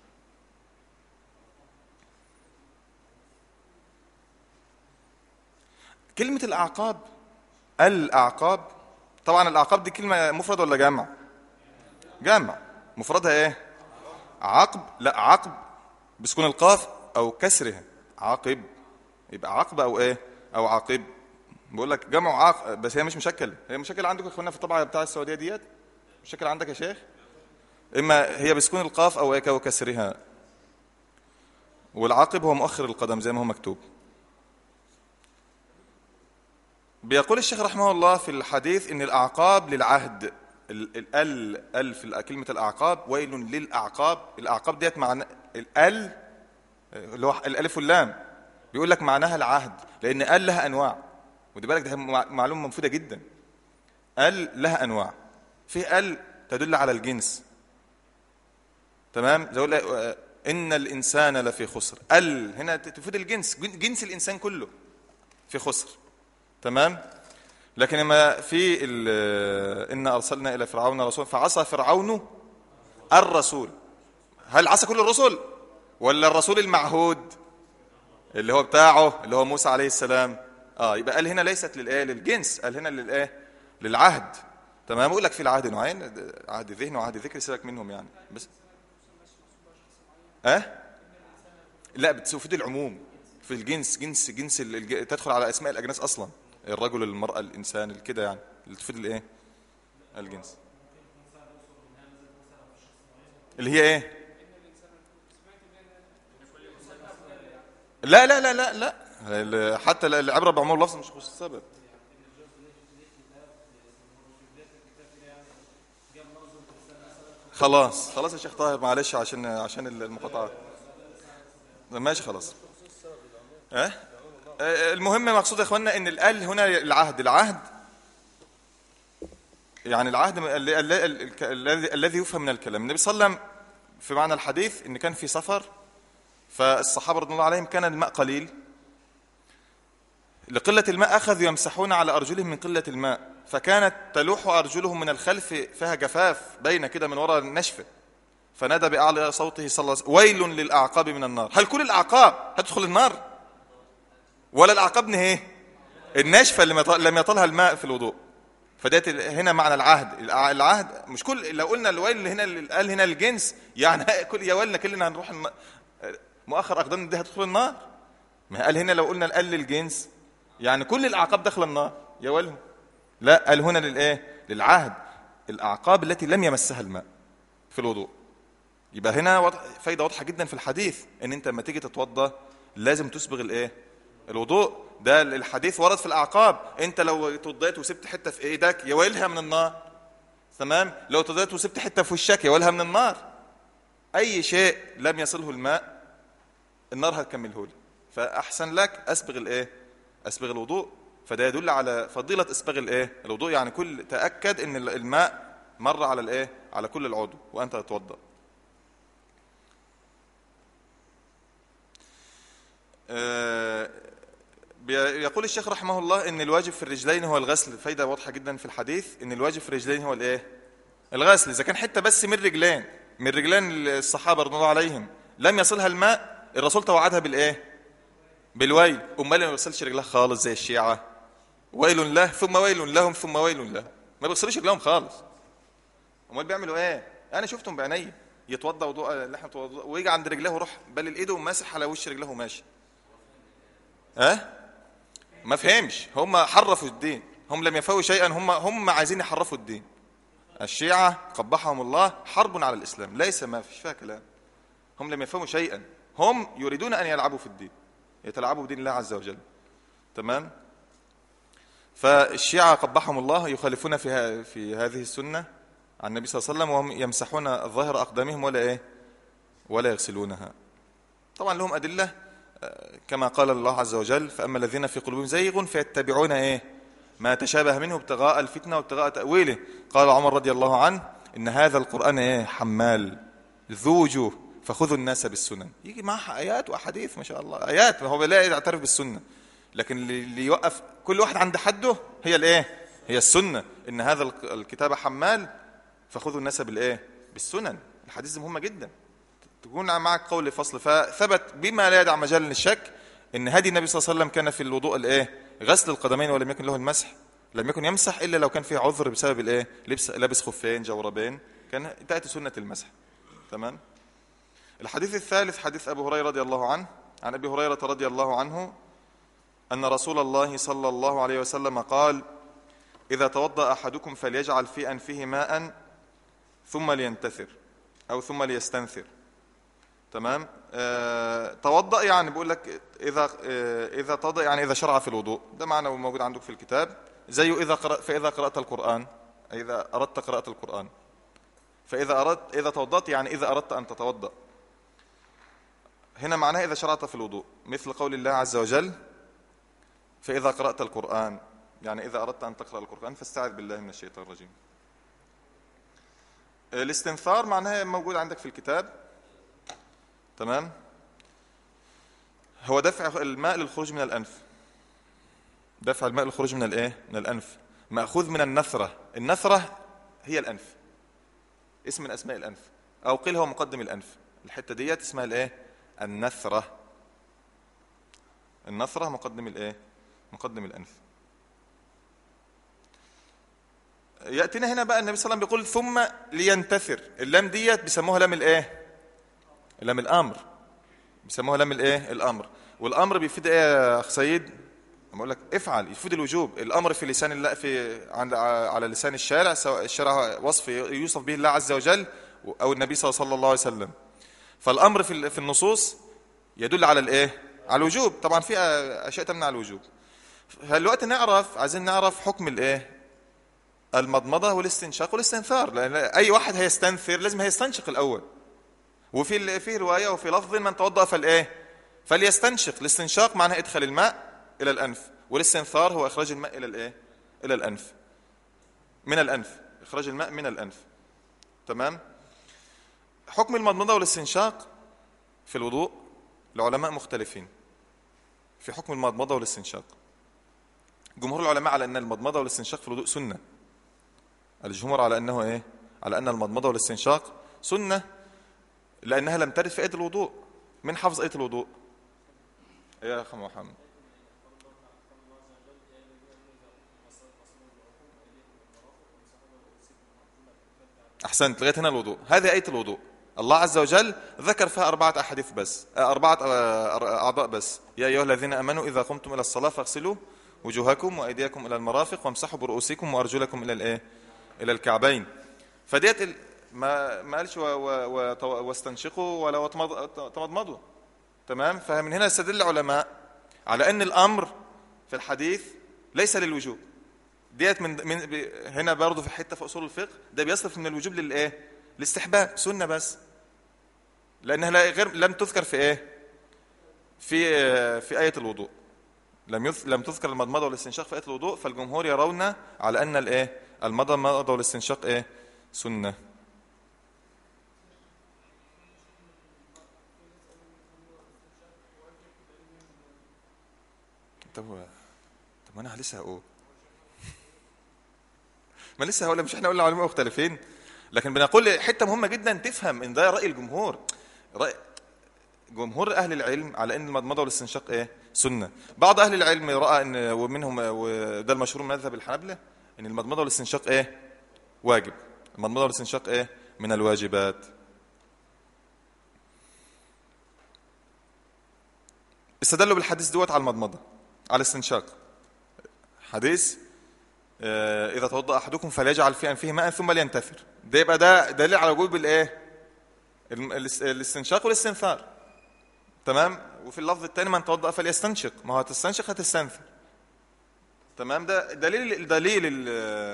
S3: كلمة الأعقاب الأعقاب طبعا الأعقاب دي كلمة مفرد ولا جمع جمع مفردها ايه عقب لا عقب بسكون القاف أو كسرها عاقب يبقى عقب أو ايه أو عاقب بقول لك جمع عاق بس هي مش مشكل هي مشكل عندكم يا اخوانا في الطبعة بتاع السعودية ديت مشكل عندك يا شيخ إما هي بسكون القاف أو ايه أو كسرها والعاقب هو مؤخر القدم زي ما هو مكتوب بيقول الشيخ رحمه الله في الحديث ان الاعقاب للعهد ال ال ال في كلمه الاعقاب ويل للاعقاب الاعقاب ديت معنى ال اللي هو الالف واللام بيقول لك معناها العهد لان ال لها انواع ودي بالك ده معلومه مفيده جدا ال لها انواع في ال تدل على الجنس تمام زي اقول ان الانسان لفي خسر ال هنا تفيد الجنس جنس الانسان كله في خسر تمام لكن ما في ان ارسلنا الى فرعون رسولا فعصى فرعون الرسول هل عصى كل الرسل ولا الرسول المعهود اللي هو بتاعه اللي هو موسى عليه السلام اه يبقى قال هنا ليست للايه للجنس قال هنا للايه للعهد تمام اقول لك في العهد نوعين عهد ذهن وعهد ذكر سيبك منهم يعني بس اه لا بتفيد العموم في الجنس جنس جنس الج... تدخل على اسماء الاجناس اصلا الرجل المراه الانسان كده يعني اللي تفيد الايه الجنس اللي هي ايه لا لا لا لا لا حتى العبره بعموم اللفظ مش خصوص السبب خلاص خلاص يا شيخ طاهر معلش عشان عشان المقاطعه ماشي خلاص اه آه، المهم مقصود يا اخوانا ان الال هنا العهد العهد يعني العهد ال- ال- ال- ال- الذي الذي يفهم من الكلام النبي صلى الله عليه وسلم في معنى الحديث ان كان في سفر فالصحابه رضي الله عليهم كان الماء قليل لقله الماء اخذوا يمسحون على ارجلهم من قله الماء فكانت تلوح ارجلهم من الخلف فيها جفاف باينه كده من وراء النشفه فنادى باعلى صوته صلى الله عليه وسلم ويل للاعقاب من النار هل كل الاعقاب هتدخل النار ولا الاعقاب نهيه الناشفه اللي ما- لم يطلها الماء في الوضوء فديت ال- هنا معنى العهد الع- العهد مش كل لو قلنا الويل اللي هنا اللي قال هنا الجنس يعني كل يا ويلنا كلنا هنروح الن... مؤخر اقدامنا دي هتدخل النار ما قال هنا لو قلنا القل للجنس يعني كل الاعقاب داخله النار يا ويلهم لا قال هنا للايه للعهد الاعقاب التي لم يمسها الماء في الوضوء يبقى هنا واضح فايده واضحه جدا في الحديث ان انت لما تيجي تتوضا لازم تسبغ الايه الوضوء ده الحديث ورد في الاعقاب انت لو توضيت وسبت حته في ايدك يا ويلها من النار تمام لو توضيت وسبت حته في وشك يا ويلها من النار اي شيء لم يصله الماء النار هتكمله لي فاحسن لك اسبغ الايه اسبغ الوضوء فده يدل على فضيله اسباغ الايه الوضوء يعني كل تاكد ان الماء مر على الايه على كل العضو وانت تتوضا آه، بي- يقول الشيخ رحمه الله ان الواجب في الرجلين هو الغسل فايده واضحه جدا في الحديث ان الواجب في الرجلين هو الايه الغسل اذا كان حته بس من رجلين من رجلين الصحابه رضي الله عليهم لم يصلها الماء الرسول توعدها بالايه بالويل امال ما بيغسلش رجلها خالص زي الشيعه ويل له ثم ويل لهم ثم ويل له ما بيغسلوش رجلهم خالص امال بيعملوا ايه انا شفتهم بعيني يتوضا وضوء اللي احنا بتوضأ- ويجي عند رجله ويروح بل ايده وماسح على وش رجله وماشي ها أه؟ ما فهمش هم حرفوا الدين هم لم يفهموا شيئا هم هم عايزين يحرفوا الدين الشيعة قبحهم الله حرب على الإسلام ليس ما فيش فيها كلام هم لم يفهموا شيئا هم يريدون أن يلعبوا في الدين يتلعبوا بدين الله عز وجل تمام فالشيعة قبحهم الله يخالفون في ها- في هذه السنة عن النبي صلى الله عليه وسلم وهم يمسحون ظاهر أقدامهم ولا إيه ولا يغسلونها طبعا لهم أدلة آه، كما قال الله عز وجل فأما الذين في قلوبهم زيغ فيتبعون إيه ما تشابه منه ابتغاء الفتنة وابتغاء تأويله قال عمر رضي الله عنه إن هذا القرآن إيه حمال ذو وجوه فخذوا الناس بالسنن يجي معها آيات وأحاديث ما شاء الله آيات ما هو لا يعترف بالسنة لكن اللي اللي يوقف كل واحد عند حده هي الإيه هي السنة إن هذا الك- الكتاب حمال فخذوا الناس بالإيه بالسنن الحديث دي مهمة جدا تكون معك قول فصل فثبت بما لا يدع مجال للشك ان هدي النبي صلى الله عليه وسلم كان في الوضوء الايه غسل القدمين ولم يكن له المسح لم يكن يمسح الا لو كان فيه عذر بسبب الايه لبس لابس خفين جوربين كان تاتي سنه المسح تمام الحديث الثالث حديث ابو هريره رضي الله عنه عن ابي هريره رضي الله عنه ان رسول الله صلى الله عليه وسلم قال اذا توضا احدكم فليجعل في انفه ماء ثم لينتثر او ثم ليستنثر تمام آه، توضأ يعني بيقول لك إذا آه، إذا توضأ يعني إذا شرع في الوضوء ده معنى موجود عندك في الكتاب زيه إذا قرأ فإذا قرأت القرآن إذا أردت قراءة القرآن فإذا أردت إذا توضأت يعني إذا أردت أن تتوضأ هنا معناه إذا شرعت في الوضوء مثل قول الله عز وجل فإذا قرأت القرآن يعني إذا أردت أن تقرأ القرآن فاستعذ بالله من الشيطان الرجيم الاستنثار معناه موجود عندك في الكتاب تمام هو دفع الماء للخروج من الأنف دفع الماء للخروج من الايه من الأنف مأخوذ من النثرة النثرة هي الأنف اسم من أسماء الأنف أو قيل هو مقدم الأنف الحتة ديت اسمها الايه النثرة النثرة مقدم الايه مقدم الأنف يأتينا هنا بقى النبي صلى الله عليه وسلم بيقول ثم لينتثر اللام ديت بيسموها لام الايه لام الامر بيسموها لام الايه الامر والامر بيفيد ايه يا اخ سيد لما اقول لك افعل يفيد الوجوب الامر في لسان الله في عند على لسان الشارع سواء الشارع وصف يوصف به الله عز وجل او النبي صلى الله عليه وسلم فالامر في في النصوص يدل على الايه على الوجوب طبعا في اشياء تمنع الوجوب فالوقت نعرف عايزين نعرف حكم الايه المضمضه والاستنشاق والاستنثار لان اي واحد هيستنثر لازم هيستنشق الاول وفي في روايه وفي لفظ من توضا فالايه فليستنشق الاستنشاق معناه ادخل الماء الى الانف والاستنثار هو اخراج الماء الى الايه الى الانف من الانف اخراج الماء من الانف تمام حكم المضمضه والاستنشاق في الوضوء العلماء مختلفين في حكم المضمضه والاستنشاق جمهور العلماء على ان المضمضه والاستنشاق في الوضوء سنه الجمهور على انه ايه على ان المضمضه والاستنشاق سنه لانها لم ترد في ايه الوضوء من حفظ ايه الوضوء يا اخي محمد احسنت لغايه هنا الوضوء هذه ايه الوضوء الله عز وجل ذكر فيها أربعة أحاديث بس آه، أربعة آه، أعضاء بس يا أيها الذين أمنوا إذا قمتم إلى الصلاة فاغسلوا وجوهكم وأيديكم إلى المرافق وامسحوا برؤوسكم وأرجلكم إلى الإيه؟ إلى الكعبين فديت ال... ما ما قالش و... و... و... واستنشقوا ولا تمضمضوا تمام فمن هنا استدل العلماء على أن الأمر في الحديث ليس للوجوب ديت من من ب... هنا برضه في حته في اصول الفقه ده بيصرف من الوجوب للايه؟ الاستحباب سنه بس لانها لا غير لم تذكر في ايه؟ في في ايه الوضوء لم يذ... لم تذكر المضمضه والاستنشاق في ايه الوضوء فالجمهور يرون على ان الايه؟ المضمضه والاستنشاق ايه؟ سنه طب طب انا لسه هقول ما لسه هقول مش احنا قلنا علماء مختلفين لكن بنقول حته مهمه جدا تفهم ان ده راي الجمهور راي جمهور اهل العلم على ان المضمضه والاستنشاق ايه سنه بعض اهل العلم راى ان ومنهم وده المشهور من مذهب الحنابلة ان المضمضه والاستنشاق ايه واجب المضمضه والاستنشاق ايه من الواجبات استدلوا بالحديث دوت على المضمضه على الاستنشاق حديث آه، اذا توضا احدكم فليجعل في انفه ماء ثم لينتثر ده يبقى ده دليل على وجوب الايه الاستنشاق والاستنثار تمام وفي اللفظ الثاني من توضا فليستنشق ما هو هتستنشق هتستنثر تمام ده دليل دليل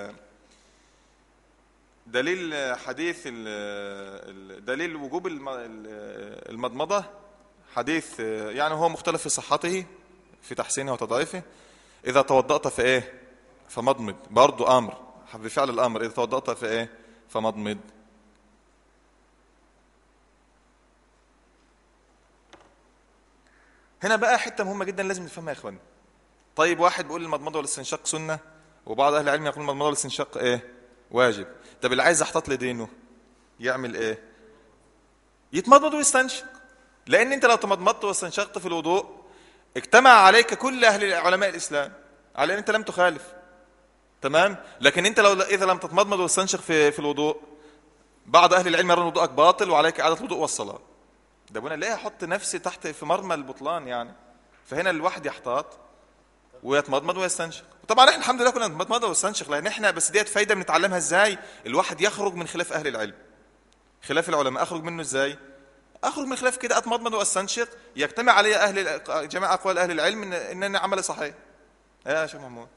S3: دليل حديث دليل وجوب المضمضه حديث يعني هو مختلف في صحته في تحسينه وتضعيفه اذا توضأت في ايه فمضمض برضو امر بفعل الامر اذا توضأت في ايه فمضمض هنا بقى حته مهمه جدا لازم نفهمها يا اخواني طيب واحد بيقول المضمضه والاستنشاق سنه وبعض اهل العلم يقول المضمضه والاستنشاق ايه واجب طب اللي عايز يحتاط لدينه يعمل ايه يتمضمض ويستنشق لان انت لو تمضمضت واستنشقت في الوضوء اجتمع عليك كل اهل علماء الاسلام على ان انت لم تخالف تمام لكن انت لو اذا لم تتمضمض وتستنشق في في الوضوء بعض اهل العلم يرون وضوءك باطل وعليك اعاده الوضوء والصلاه ده ابونا ليه احط نفسي تحت في مرمى البطلان يعني فهنا الواحد يحتاط ويتمضمض ويستنشق طبعا احنا الحمد لله كنا نتمضمض ونستنشق لان احنا بس ديت فايده بنتعلمها ازاي الواحد يخرج من خلاف اهل العلم خلاف العلماء اخرج منه ازاي اخرج من خلاف كده اتمضمض واستنشق يجتمع علي اهل جماعه اقوال اهل العلم ان ان انا عملي صحيح يا شيخ محمود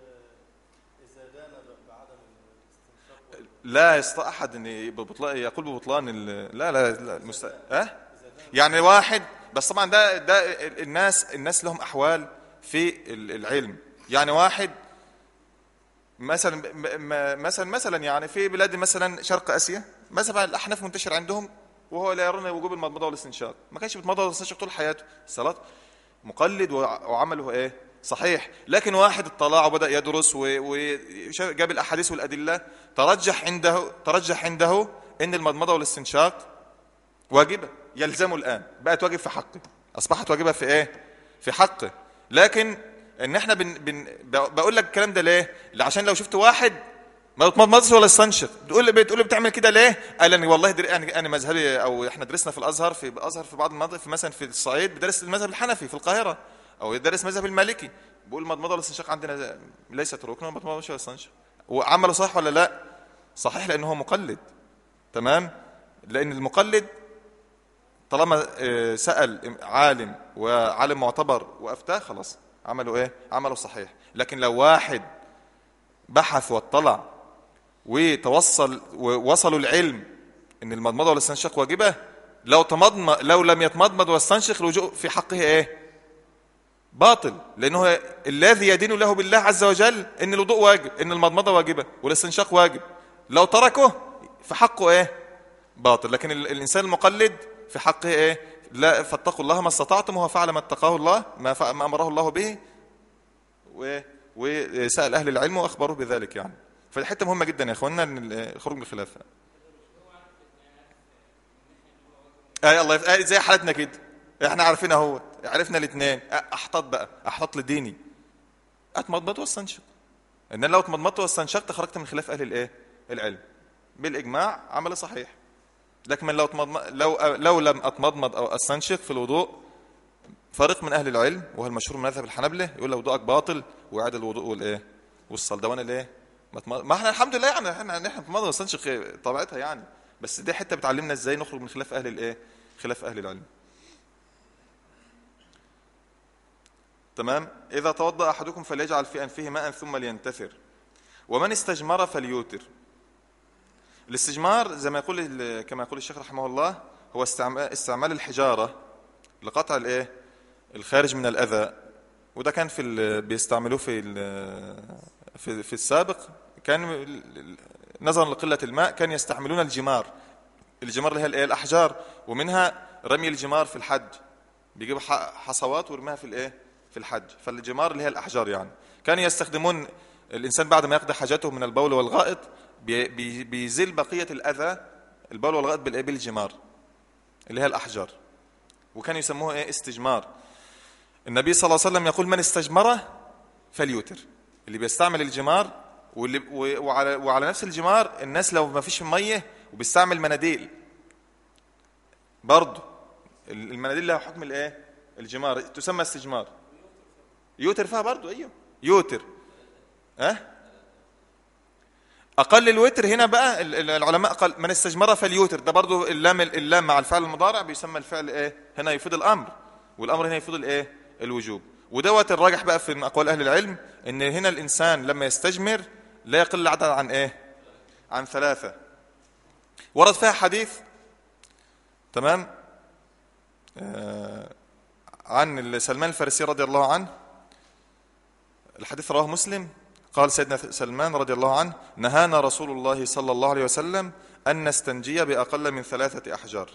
S3: لا يستطيع احد ان يقول ببطلان لا لا لا المست... أه؟ يعني واحد بس طبعا ده ده الناس الناس لهم احوال في العلم يعني واحد مثلا مثلا مثلا يعني في بلاد مثلا شرق اسيا مثلا الاحناف منتشر عندهم وهو لا يرون وجوب المضمضه والاستنشاق ما كانش بيتمضمض والاستنشاق طول حياته الصلاه مقلد وعمله ايه صحيح لكن واحد اطلع وبدا يدرس وجاب الاحاديث والادله ترجح عنده ترجح عنده ان المضمضه والاستنشاق واجبه يلزمه الان بقت واجب في حقه اصبحت واجبه في ايه في حقه لكن ان احنا بن بن بقول لك الكلام ده ليه عشان لو شفت واحد ما تتمضمضش ولا تستنشق بتقول لي بتقول لي بتعمل كده ليه قال انا والله در... انا انا مذهبي او احنا درسنا في الازهر في الازهر في بعض المناطق في مثلا في الصعيد بدرس المذهب الحنفي في القاهره او يدرس مذهب المالكي بيقول المضمضه والاستنشاق عندنا ليست ركن والمضمضه ولا استنشق وعمله صح ولا لا صحيح لانه هو مقلد تمام لان المقلد طالما آه، سال عالم وعالم معتبر وافتاه خلاص عملوا ايه عملوا صحيح لكن لو واحد بحث واطلع وتوصل ووصلوا العلم ان المضمضه والاستنشاق واجبه لو تمضمض لو لم يتمضمض واستنشق الوجوء في حقه ايه باطل لانه الذي يدين له بالله عز وجل ان الوضوء واجب ان المضمضه واجبه والاستنشاق واجب لو تركه في حقه ايه باطل لكن ال- الانسان المقلد في حقه ايه لا فاتقوا الله ما استطعتم وهو فعل ما اتقاه الله ما, ف- ما امره الله به و- وسال اهل العلم واخبروه بذلك يعني فالحته مهمه جدا يا اخوانا ان ال- الخروج من الخلاف اي الله يف... آه زي حالتنا كده احنا عارفين اهو عرفنا الاثنين احتاط بقى احتاط لديني اتمضمض واستنشق ان لو اتمضمضت واستنشقت خرجت من خلاف اهل الايه العلم بالاجماع عمل صحيح لكن من لو اتمضمض لو لو لم اتمضمض او استنشق في الوضوء فريق من اهل العلم وهو المشهور من مذهب الحنابلة يقول لو وضوءك باطل وعاد الوضوء والايه والصلاه ده وانا ليه ما, تم... ما احنا الحمد لله يعني احنا احنا بنتمضمض ونستنشق طبيعتها يعني بس دي حته بتعلمنا ازاي نخرج من خلاف اهل الايه خلاف اهل العلم تمام إذا توضأ أحدكم فليجعل في أنفه ماء ثم لينتثر ومن استجمر فليوتر الاستجمار زي ما يقول ال- كما يقول الشيخ رحمه الله هو استعمال, استعمال الحجارة لقطع الايه الخارج من الأذى وده كان في ال- بيستعملوه في ال- في في السابق كان ال- ال- نظرا لقلة الماء كان يستعملون الجمار الجمار اللي هي الايه الاحجار ومنها رمي الجمار في الحج بيجيبوا ح- حصوات ويرميها في الايه في الحج فالجمار اللي هي الاحجار يعني كانوا يستخدمون الانسان بعد ما يقضي حاجته من البول والغائط بي- بي- بيزيل بقيه الاذى البول والغائط بالايه بالجمار اللي هي الاحجار وكانوا يسموه ايه استجمار النبي صلى الله عليه وسلم يقول من استجمر فليوتر اللي بيستعمل الجمار واللي و- وعلى وعلى نفس الجمار الناس لو ما فيش ميه وبيستعمل مناديل برضه المناديل لها حكم الايه الجمار تسمى استجمار يوتر فيها برضه ايوه يوتر ها أه؟ اقل الوتر هنا بقى ال- ال- العلماء قال من استجمر فليوتر ده برضه اللام اللام مع الفعل المضارع بيسمى الفعل ايه هنا يفيد الامر والامر هنا يفيد الايه الوجوب ودوت الراجح بقى في اقوال اهل العلم ان هنا الانسان لما يستجمر لا يقل العدد عن ايه عن ثلاثه ورد فيها حديث تمام آه عن سلمان الفارسي رضي الله عنه الحديث رواه مسلم قال سيدنا سلمان رضي الله عنه نهانا رسول الله صلى الله عليه وسلم أن نستنجي بأقل من ثلاثة أحجار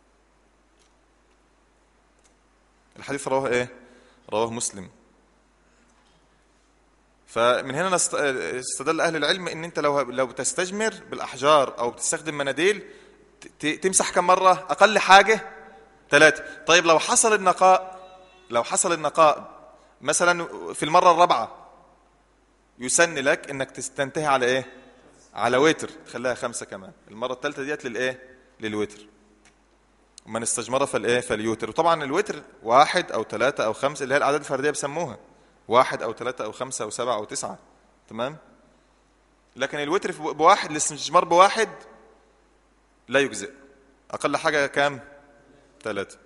S3: الحديث رواه إيه؟ رواه مسلم فمن هنا نست- استدل أهل العلم أن أنت لو لو تستجمر بالأحجار أو بتستخدم مناديل ت- ت- تمسح كم مرة أقل حاجة ثلاثة طيب لو حصل النقاء لو حصل النقاء مثلا في المرة الرابعة يسن لك انك تنتهي على ايه على وتر تخليها خمسة كمان المرة الثالثة ديت للايه للوتر ومن استجمر فالايه فاليوتر وطبعا الوتر واحد او ثلاثة او خمسة اللي هي الاعداد الفردية بيسموها واحد او ثلاثة او خمسة او سبعة او تسعة تمام لكن الوتر في- بواحد الاستجمار بواحد لا يجزئ اقل حاجة كام ثلاثة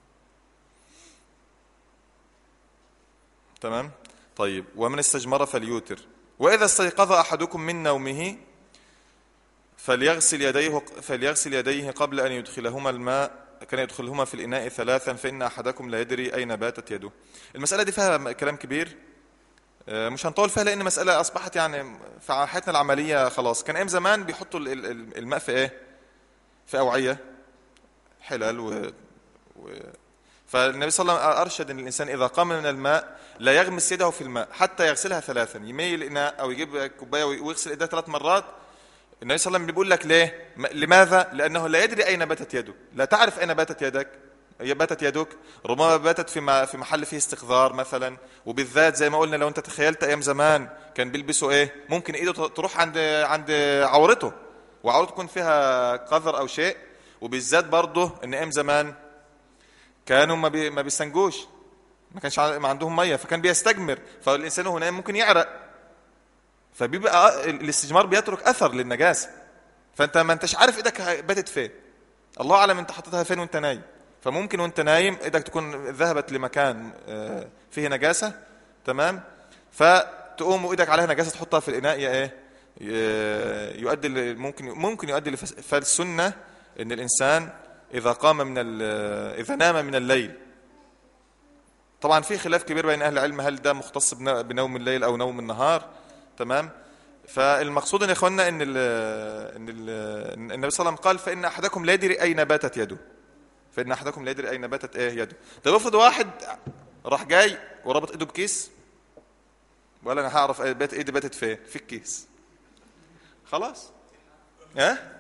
S3: تمام طيب ومن استجمر فليوتر وإذا استيقظ أحدكم من نومه فليغسل يديه فليغسل يديه قبل أن يدخلهما الماء كان يدخلهما في الإناء ثلاثا فإن أحدكم لا يدري أين باتت يده المسألة دي فيها كلام كبير آه، مش هنطول فيها لأن مسألة أصبحت يعني في حياتنا العملية خلاص كان أيام زمان بيحطوا ال- ال- ال- الماء في إيه في أوعية حلال و... و... فالنبي صلى الله عليه وسلم أرشد أن الإنسان إذا قام من الماء لا يغمس يده في الماء حتى يغسلها ثلاثا يميل الإناء أو يجيب كوباية ويغسل إيديه ثلاث مرات النبي صلى الله عليه وسلم بيقول لك ليه م- لماذا لأنه لا يدري أين باتت يده لا تعرف أين باتت يدك هي باتت يدك ربما باتت في م- في محل فيه استقذار مثلا وبالذات زي ما قلنا لو انت تخيلت ايام زمان كان بيلبسوا ايه ممكن ايده ت- تروح عند عند عورته وعورته تكون فيها قذر او شيء وبالذات برضه ان ايام زمان كانوا ما, بي ما بيستنجوش ما كانش ع- ما عندهم ميه فكان بيستجمر فالانسان هنا ممكن يعرق فبيبقى الاستجمار بيترك اثر للنجاسه فانت ما انتش عارف ايدك ه- باتت فين الله اعلم انت حطيتها فين وانت نايم فممكن وانت نايم ايدك تكون ذهبت لمكان آه، فيه نجاسه تمام فتقوم وايدك عليها نجاسه تحطها في الاناء يا ايه ي- يؤدي ل- ممكن ممكن يؤدي لفس- فالسنه ان الانسان اذا قام من ال- اذا نام من الليل طبعا في خلاف كبير بين اهل العلم هل ده مختص بن- بنوم الليل او نوم النهار تمام فالمقصود يا اخوانا ان ال ان ال إن النبي صلى الله عليه وسلم قال فان احدكم لا يدري اين باتت يده فان احدكم لا يدري اين باتت ايه يده طب افرض واحد راح جاي وربط ايده بكيس ولا انا هعرف بات ايدي باتت فين في الكيس خلاص ها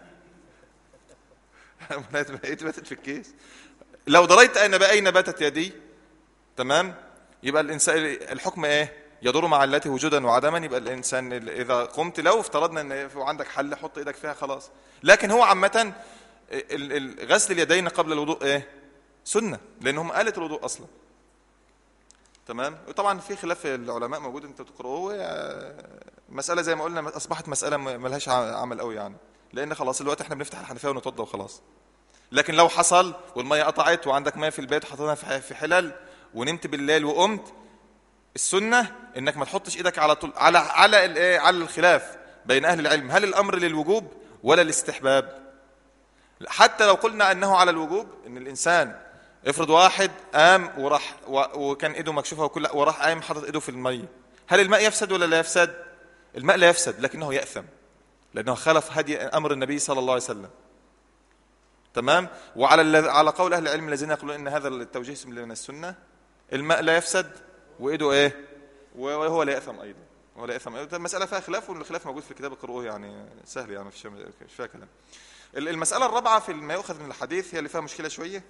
S3: ايدي باتت في الكيس لو دريت اين اين باتت يدي تمام يبقى الانسان الحكم ايه يدور مع التي وجودا وعدما يبقى الانسان ال- اذا قمت لو افترضنا ان في عندك حل حط ايدك فيها خلاص لكن هو عامه ال- ال- غسل اليدين قبل الوضوء ايه سنه لانهم آلة الوضوء اصلا تمام وطبعا في خلاف العلماء موجود انت تقرأوه آه، مساله زي ما قلنا اصبحت مساله م- ملهاش ع- عمل قوي يعني لان خلاص الوقت احنا بنفتح الحنفيه ونتوضى وخلاص لكن لو حصل والميه قطعت وعندك ميه في البيت وحطيتها في ح- في حلل ونمت بالليل وقمت السنه انك ما تحطش ايدك على طول على على الايه على الخلاف بين اهل العلم هل الامر للوجوب ولا الاستحباب حتى لو قلنا انه على الوجوب ان الانسان افرض واحد قام وراح و- وكان ايده مكشوفه وكل وراح قايم حاطط ايده في الميه هل الماء يفسد ولا لا يفسد الماء لا يفسد لكنه ياثم لانه خالف هدي امر النبي صلى الله عليه وسلم تمام وعلى الذ- على قول اهل العلم الذين يقولون ان هذا التوجيه من السنه الماء لا يفسد وايده ايه وهو لا ياثم ايضا هو لا ياثم ايضا المساله فيها خلاف والخلاف موجود في الكتاب اقرؤوه يعني سهل يعني مفيش مفيش فيها كلام ال- المساله الرابعه في ما يؤخذ من الحديث هي اللي فيها مشكله شويه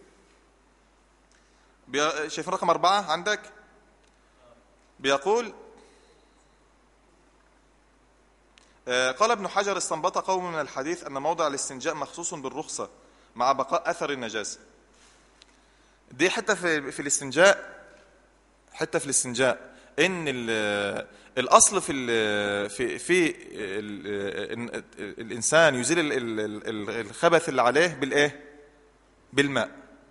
S3: بي- شايفين رقم أربعة عندك بيقول آه، قال ابن حجر استنبط قوم من الحديث أن موضع الاستنجاء مخصوص بالرخصة مع بقاء أثر النجاسة دي حتة في, في الاستنجاء حتة في الاستنجاء إن ال- الأصل في ال في في ال ال الإنسان يزيل ال- ال- ال- الخبث اللي عليه بالإيه؟ بالماء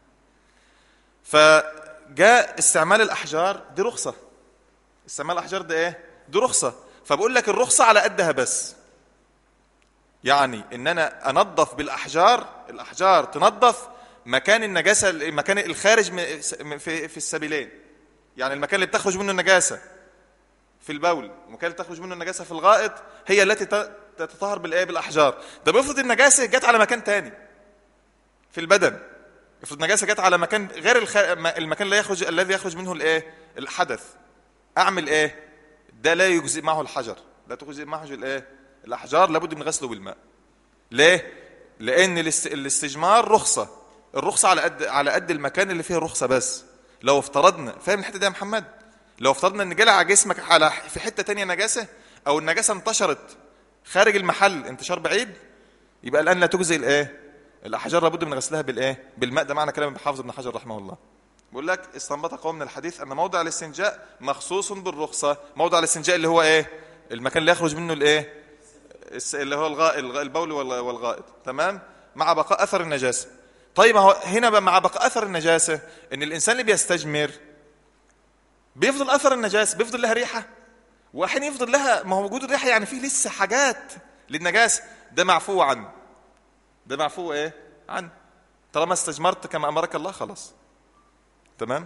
S3: فجاء استعمال الأحجار دي رخصة استعمال الأحجار ده إيه؟ دي رخصة فبقول لك الرخصة على قدها بس يعني ان انا انظف بالاحجار الاحجار تنظف مكان النجاسه المكان الخارج من- في في السبيلين يعني المكان اللي بتخرج منه النجاسه في البول المكان اللي تخرج منه النجاسه في الغائط هي التي ت- تتطهر بالايه بالاحجار ده بيفرض النجاسه جت على مكان تاني في البدن افرض نجاسه جت على مكان غير الخ... المكان اللي يخرج الذي يخرج منه الايه الحدث اعمل ايه ده لا يجزئ معه الحجر لا تجزئ معه الايه الاحجار لابد من غسله بالماء ليه لان الاست... الاستجمار رخصه الرخصه على قد على قد المكان اللي فيه الرخصه بس لو افترضنا فاهم الحته دي يا محمد لو افترضنا ان جالها على جسمك على في حته تانية نجاسه او النجاسه انتشرت خارج المحل انتشار بعيد يبقى الان لا تجزئ الايه الاحجار لابد من غسلها بالايه بالماء ده معنى كلام ابن حافظ بن حجر رحمه الله بيقول لك استنبط قوم من الحديث ان موضع الاستنجاء مخصوص بالرخصه موضع الاستنجاء اللي هو ايه المكان اللي يخرج منه الايه الس- اللي هو الغاء الغ- البول والغ- والغائط تمام مع بقاء اثر النجاسه طيب هو هنا بقى مع بقاء اثر النجاسه ان الانسان اللي بيستجمر بيفضل اثر النجاسه بيفضل لها ريحه واحيانا يفضل لها ما هو وجود الريحه يعني فيه لسه حاجات للنجاسه ده معفو عنه ده معفو ايه عنه طالما استجمرت كما امرك الله خلاص تمام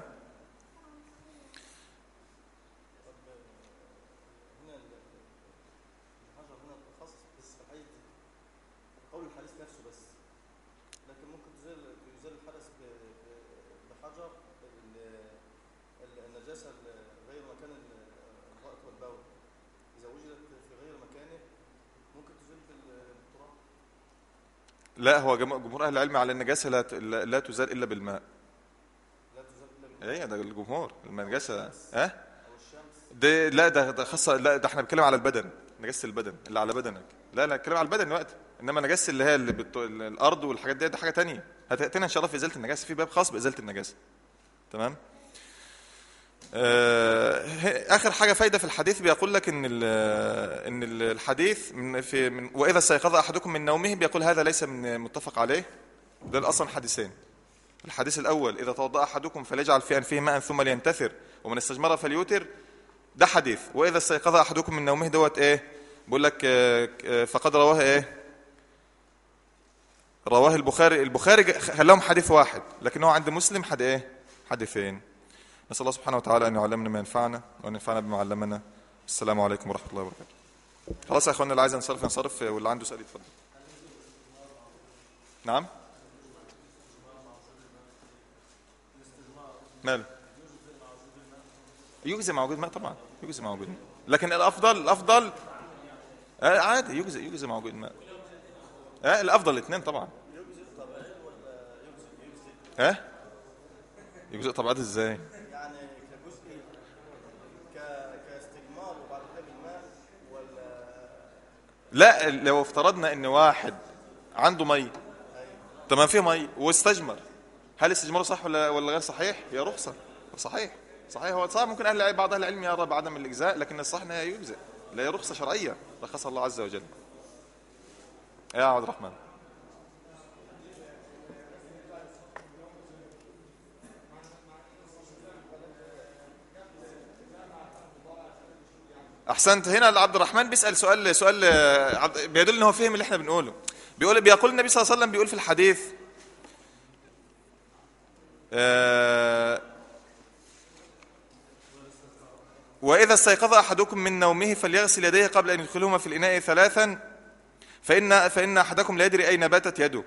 S4: الحجر هنا متخصص بس في حي قول الحديث نفسه بس لكن ممكن تزيل يزيل الحدث ب- ب- بحجر ال- ال- النجاسه ال- غير مكان ال- الغائط والبول اذا وجدت في غير مكانه ممكن تزيل بال- بالتراب
S3: لا هو جم- جمهور اهل العلم على النجاسه لا ت- لا لا تزال الا بالماء
S4: لا تزال الا بالماء
S3: ايه ده الجمهور النجاسه اه
S4: او الشمس
S3: ده لا ده ده خاصه لا ده احنا بنتكلم على البدن نجاسه البدن اللي على بدنك لا لا بنتكلم على البدن دلوقتي انما نجاسه اللي هي اللي بت... الارض والحاجات دي ده حاجه تانية هتاتينا ان شاء الله في ازاله النجاسه في باب خاص بازاله النجاسه تمام آه ه- اخر حاجه فايده في الحديث بيقول لك ان ال ان ال- الحديث من في من واذا استيقظ احدكم من نومه بيقول هذا ليس من متفق عليه ده اصلا حديثين الحديث الاول اذا توضا احدكم فليجعل في انفه ماء ثم لينتثر ومن استجمر فليوتر ده حديث واذا استيقظ احدكم من نومه دوت ايه بيقول لك آه، آه، فقد رواه ايه رواه البخاري البخاري ج- خلاهم حديث واحد لكن هو عند مسلم حد ايه حديثين نسال الله سبحانه وتعالى ان يعلمنا ما ينفعنا وان ينفعنا بما علمنا السلام عليكم ورحمه الله وبركاته خلاص يا اخوانا اللي عايز ينصرف ينصرف واللي عنده سؤال يتفضل نعم ماله يجزي مع وجود ماء طبعا يجزي مع وجود ماء لكن الافضل الافضل آه عادي يجزي يجزي مع وجود ماء آه الافضل الاثنين طبعا ها يجزئ طبعات ازاي
S4: يعني كجزء ك... كاستجمار وبعد كده بالماء ولا
S3: لا لو افترضنا ان واحد عنده ميه تمام فيه ميه واستجمر هل استجماره صح ولا ولا غير صحيح هي رخصه صحيح صحيح هو صح ممكن اهل العلم- بعض اهل العلم يرى بعدم الاجزاء لكن الصح انها يجزئ لا هي رخصه شرعيه رخصها الله عز وجل يا عبد الرحمن احسنت هنا عبد الرحمن بيسال سؤال سؤال آه، عبد- بيدل ان هو فهم اللي احنا بنقوله بيقول بيقول النبي صلى الله عليه وسلم بيقول في الحديث آه، واذا استيقظ احدكم من نومه فليغسل يديه قبل ان يدخلهما في الاناء ثلاثا فان فان احدكم لا يدري اين باتت يده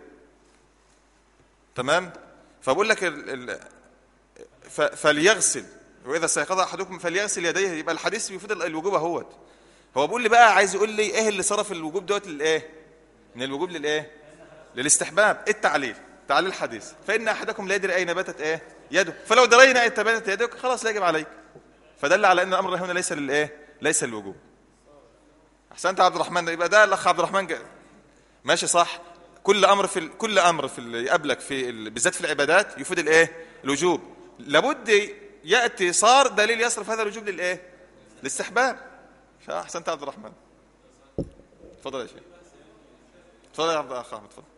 S3: تمام فبقول لك ال- ال- ف- فليغسل واذا استيقظ احدكم فليغسل يديه يبقى الحديث بيفيد ال- الوجوب اهوت هو بيقول لي بقى عايز يقول لي ايه اللي صرف الوجوب دوت للايه من الوجوب للايه للاستحباب التعليل تعليل الحديث فان احدكم لا يدري اين باتت ايه يده فلو درينا اين باتت يدك خلاص لا يجب عليك فدل على ان الامر هنا ليس للايه ليس للوجوب احسنت يا عبد الرحمن يبقى ده الاخ عبد الرحمن جاء. ماشي صح كل امر في ال... كل امر في ال... يقابلك في ال... بالذات في العبادات يفيد الايه الوجوب لابد ياتي صار دليل يصرف هذا الوجوب للايه للاستحباب احسنت يا عبد الرحمن اتفضل يا شيخ اتفضل يا عبد الاخ احمد اتفضل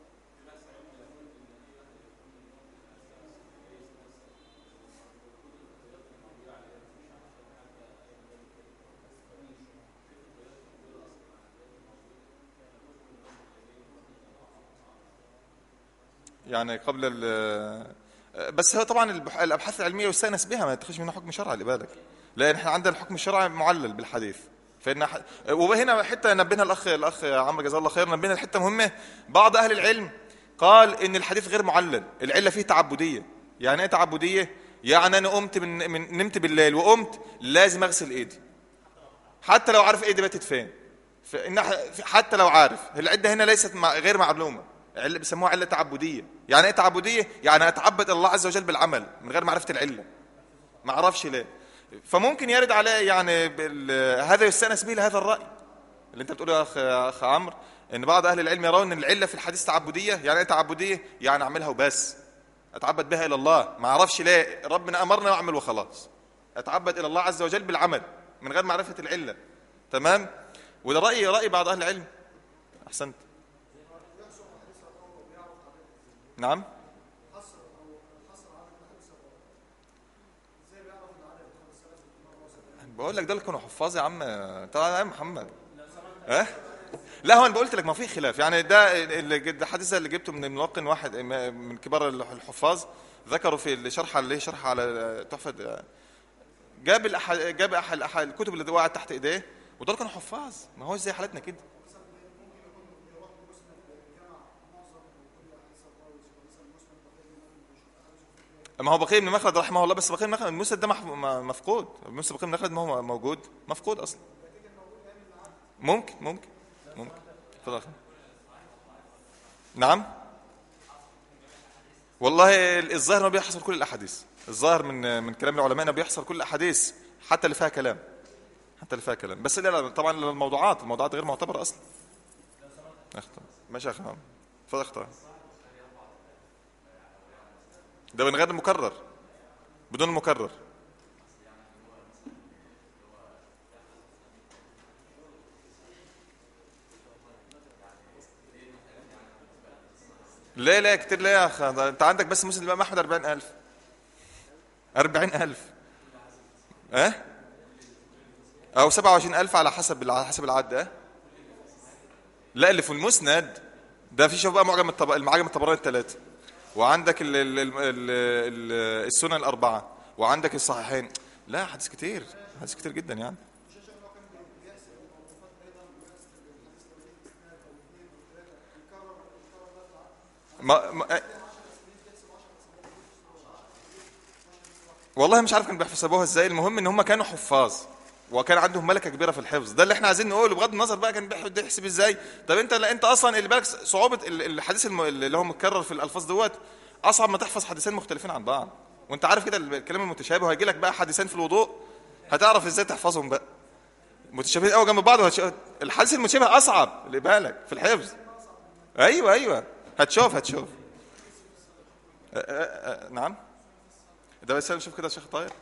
S3: يعني قبل ال بس هو طبعا البح- الابحاث العلميه يستانس بها ما يتخذش منها حكم شرعي لبالك لان احنا عندنا الحكم الشرعي معلل بالحديث فإن ح... وهنا حته نبهنا الاخ الاخ عمرو جزاه الله خير نبهنا الحته مهمه بعض اهل العلم قال ان الحديث غير معلل العله فيه تعبديه يعني ايه تعبديه يعني انا قمت من, من نمت بالليل وقمت لازم اغسل ايدي حتى لو عارف ايدي باتت فين فإن ح- حتى لو عارف العده هنا ليست مع غير معلومه عله بيسموها عله تعبديه يعني ايه تعبديه يعني اتعبد الله عز وجل بالعمل من غير معرفه العله ما اعرفش ليه فممكن يرد عليه يعني بال... هذا يستانس به لهذا الراي اللي انت بتقوله يا اخ يا اخ عمرو ان بعض اهل العلم يرون ان العله في الحديث تعبديه يعني ايه تعبديه يعني اعملها وبس اتعبد بها الى الله ما اعرفش ليه ربنا امرنا واعمل وخلاص اتعبد الى الله عز وجل بالعمل من غير معرفه العله تمام وده راي راي بعض اهل العلم احسنت نعم بقول لك دول كانوا حفاظ يا عم تعالى يا محمد ها لا هو انا قلت لك ما في خلاف يعني ده اللي ده الحديث اللي جبته من ملقن واحد من كبار الحفاظ ذكروا في الشرح اللي هي شرح على تحفه جاب الأح... جاب أح... الأح... الكتب اللي وقعت تحت ايديه ودول كانوا حفاظ ما هوش زي حالتنا كده ما هو بقي بن مخلد رحمه الله بس بقي بن مخلد المسند ده مح- م- مفقود المسند بقي بن مخلد ما هو موجود مفقود اصلا ممكن ممكن ممكن اتفضل يا أخي. نعم والله ال- الظاهر انه بيحصل كل الاحاديث الظاهر من من كلام العلماء انه بيحصل كل الاحاديث حتى اللي فيها كلام حتى اللي فيها كلام بس لا لا طبعا الموضوعات الموضوعات غير معتبره اصلا اختار ماشي يا اخي نعم. اتفضل اختار ده من غير المكرر بدون المكرر لا لا كتير لا يا اخي ده انت عندك بس مسلم الامام احمد 40000 40000 اه او 27000 على حسب على حسب العد اه لا اللي في المسند ده في شوف بقى معجم الطب... المعاجم الطبراني الثلاثه وعندك ال... ال... ال... ال... ال... السنن الاربعه وعندك الصحيحين لا حديث كتير حديث كتير جدا يعني ما, ما والله مش عارف كانوا بيحسبوها ازاي المهم ان هم كانوا حفاظ وكان عندهم ملكه كبيره في الحفظ ده اللي احنا عايزين نقوله بغض النظر بقى كان بيحب- بيحسب ازاي طب انت لا انت اصلا اللي بالك صعوبه ال- الحديث الم- اللي هو متكرر في الالفاظ دوت اصعب ما تحفظ حديثين مختلفين عن بعض وانت عارف كده الكلام المتشابه هيجي لك بقى حديثين في الوضوء هتعرف ازاي تحفظهم بقى متشابهين قوي جنب بعض وهتش... الحديث المتشابه اصعب اللي بالك في الحفظ ايوه ايوه هتشوف هتشوف أه أه أه نعم ده بس نشوف كده يا شيخ طاهر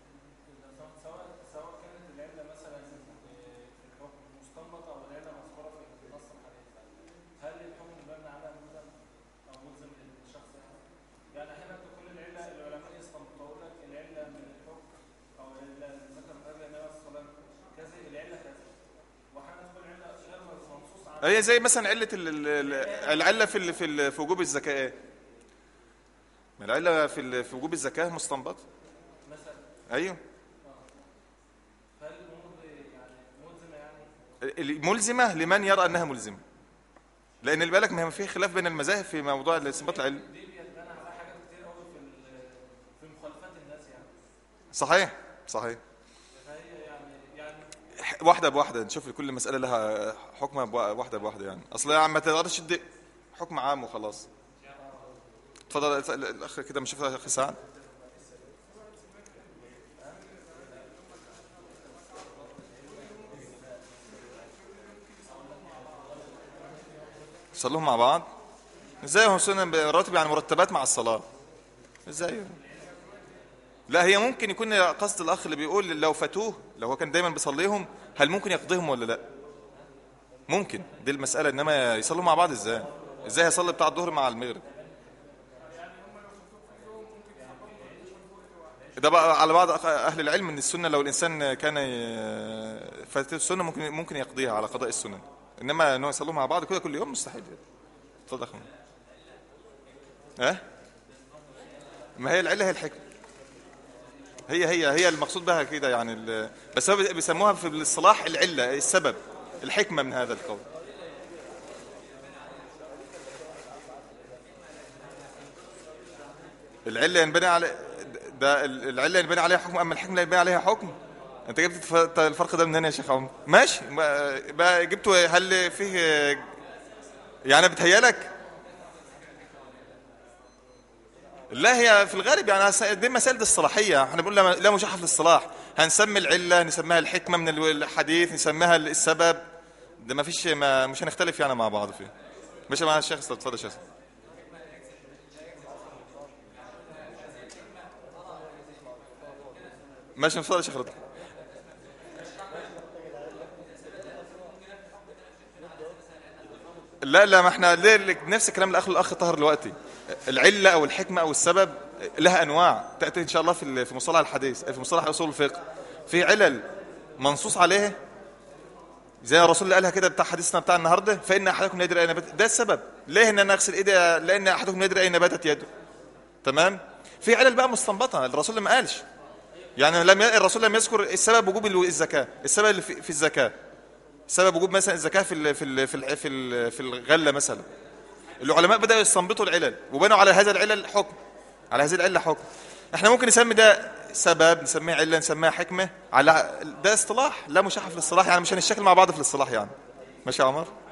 S3: هي زي مثلا عله ال- ال- ال- العله في ال- في ال- في وجوب الزكاه ايه؟ ما العله في ال- في وجوب الزكاه مستنبطه ايوه الملزمه لمن يرى انها ملزمه لان اللي بالك ما هي في خلاف بين المذاهب في موضوع الاستنباط العلم صحيح صحيح واحده بواحده نشوف كل مساله لها حكمها بوا- واحده بواحده يعني اصل يعني ما تقدرش تدي حكم عام وخلاص اتفضل ال- الاخ كده مش شوف اخي سعد صلوهم مع بعض ازاي هو سنن راتب يعني مرتبات مع الصلاه ازاي لا هي ممكن يكون قصد الاخ اللي بيقول لو فاتوه لو هو كان دايما بيصليهم هل ممكن يقضيهم ولا لا ممكن دي المساله انما يصلوا مع بعض ازاي ازاي هيصلي بتاع الظهر مع المغرب ده بقى على بعض أخ- اهل العلم ان السنه لو الانسان كان ي- فاتته السنه ممكن ممكن يقضيها على قضاء السنن انما ان هو يصلوا مع بعض كده كل يوم مستحيل اتفضل يا اخوان ها ما هي العله هي الحكمه هي هي هي المقصود بها كده يعني ال- بس هو بيسموها في الاصطلاح العله السبب الحكمه من هذا القول العله ينبني على ده العله ينبني عليها حكم اما الحكمه لا ينبني عليها حكم انت جبت الف- الفرق ده منين يا شيخ عمر ماشي ما- بقى جبته هل فيه يعني بتهيالك لا هي في الغالب يعني هس- دي مسائل الصلاحية احنا بنقول لا لا مشاحة في الاصطلاح هنسمي العلة نسميها الحكمة من ال- الحديث نسميها السبب ده ما فيش ما مش هنختلف يعني مع بعض فيه ماشي مع الشيخ اتفضل يا شيخ ماشي اتفضل يا شيخ رضا لا لا ما احنا ليه ليه- نفس الكلام الاخ الاخ طاهر دلوقتي العله او الحكمه او السبب لها انواع تاتي ان شاء الله في ال- في مصطلح الحديث في مصطلح اصول الفقه في علل منصوص عليها زي الرسول اللي قالها كده بتاع حديثنا بتاع النهارده فان احدكم لا يدري اين باتت ده السبب ليه ان انا اغسل ايدي لان احدكم لا يدري اين باتت يده تمام في علل بقى مستنبطه الرسول ما قالش يعني لم ي... الرسول لم يذكر السبب وجوب ال- الزكاه السبب اللي في, في الزكاه سبب وجوب مثلا الزكاه في ال في ال في ال في, ال في الغله مثلا العلماء بداوا يستنبطوا العلل وبنوا على هذا العلل حكم على هذه العله حكم احنا ممكن نسمي ده سبب نسميه عله نسميها حكمه على ده اصطلاح لا مشاحه في الاصطلاح يعني مش هنشكل مع بعض في الاصطلاح يعني ماشي يا عمر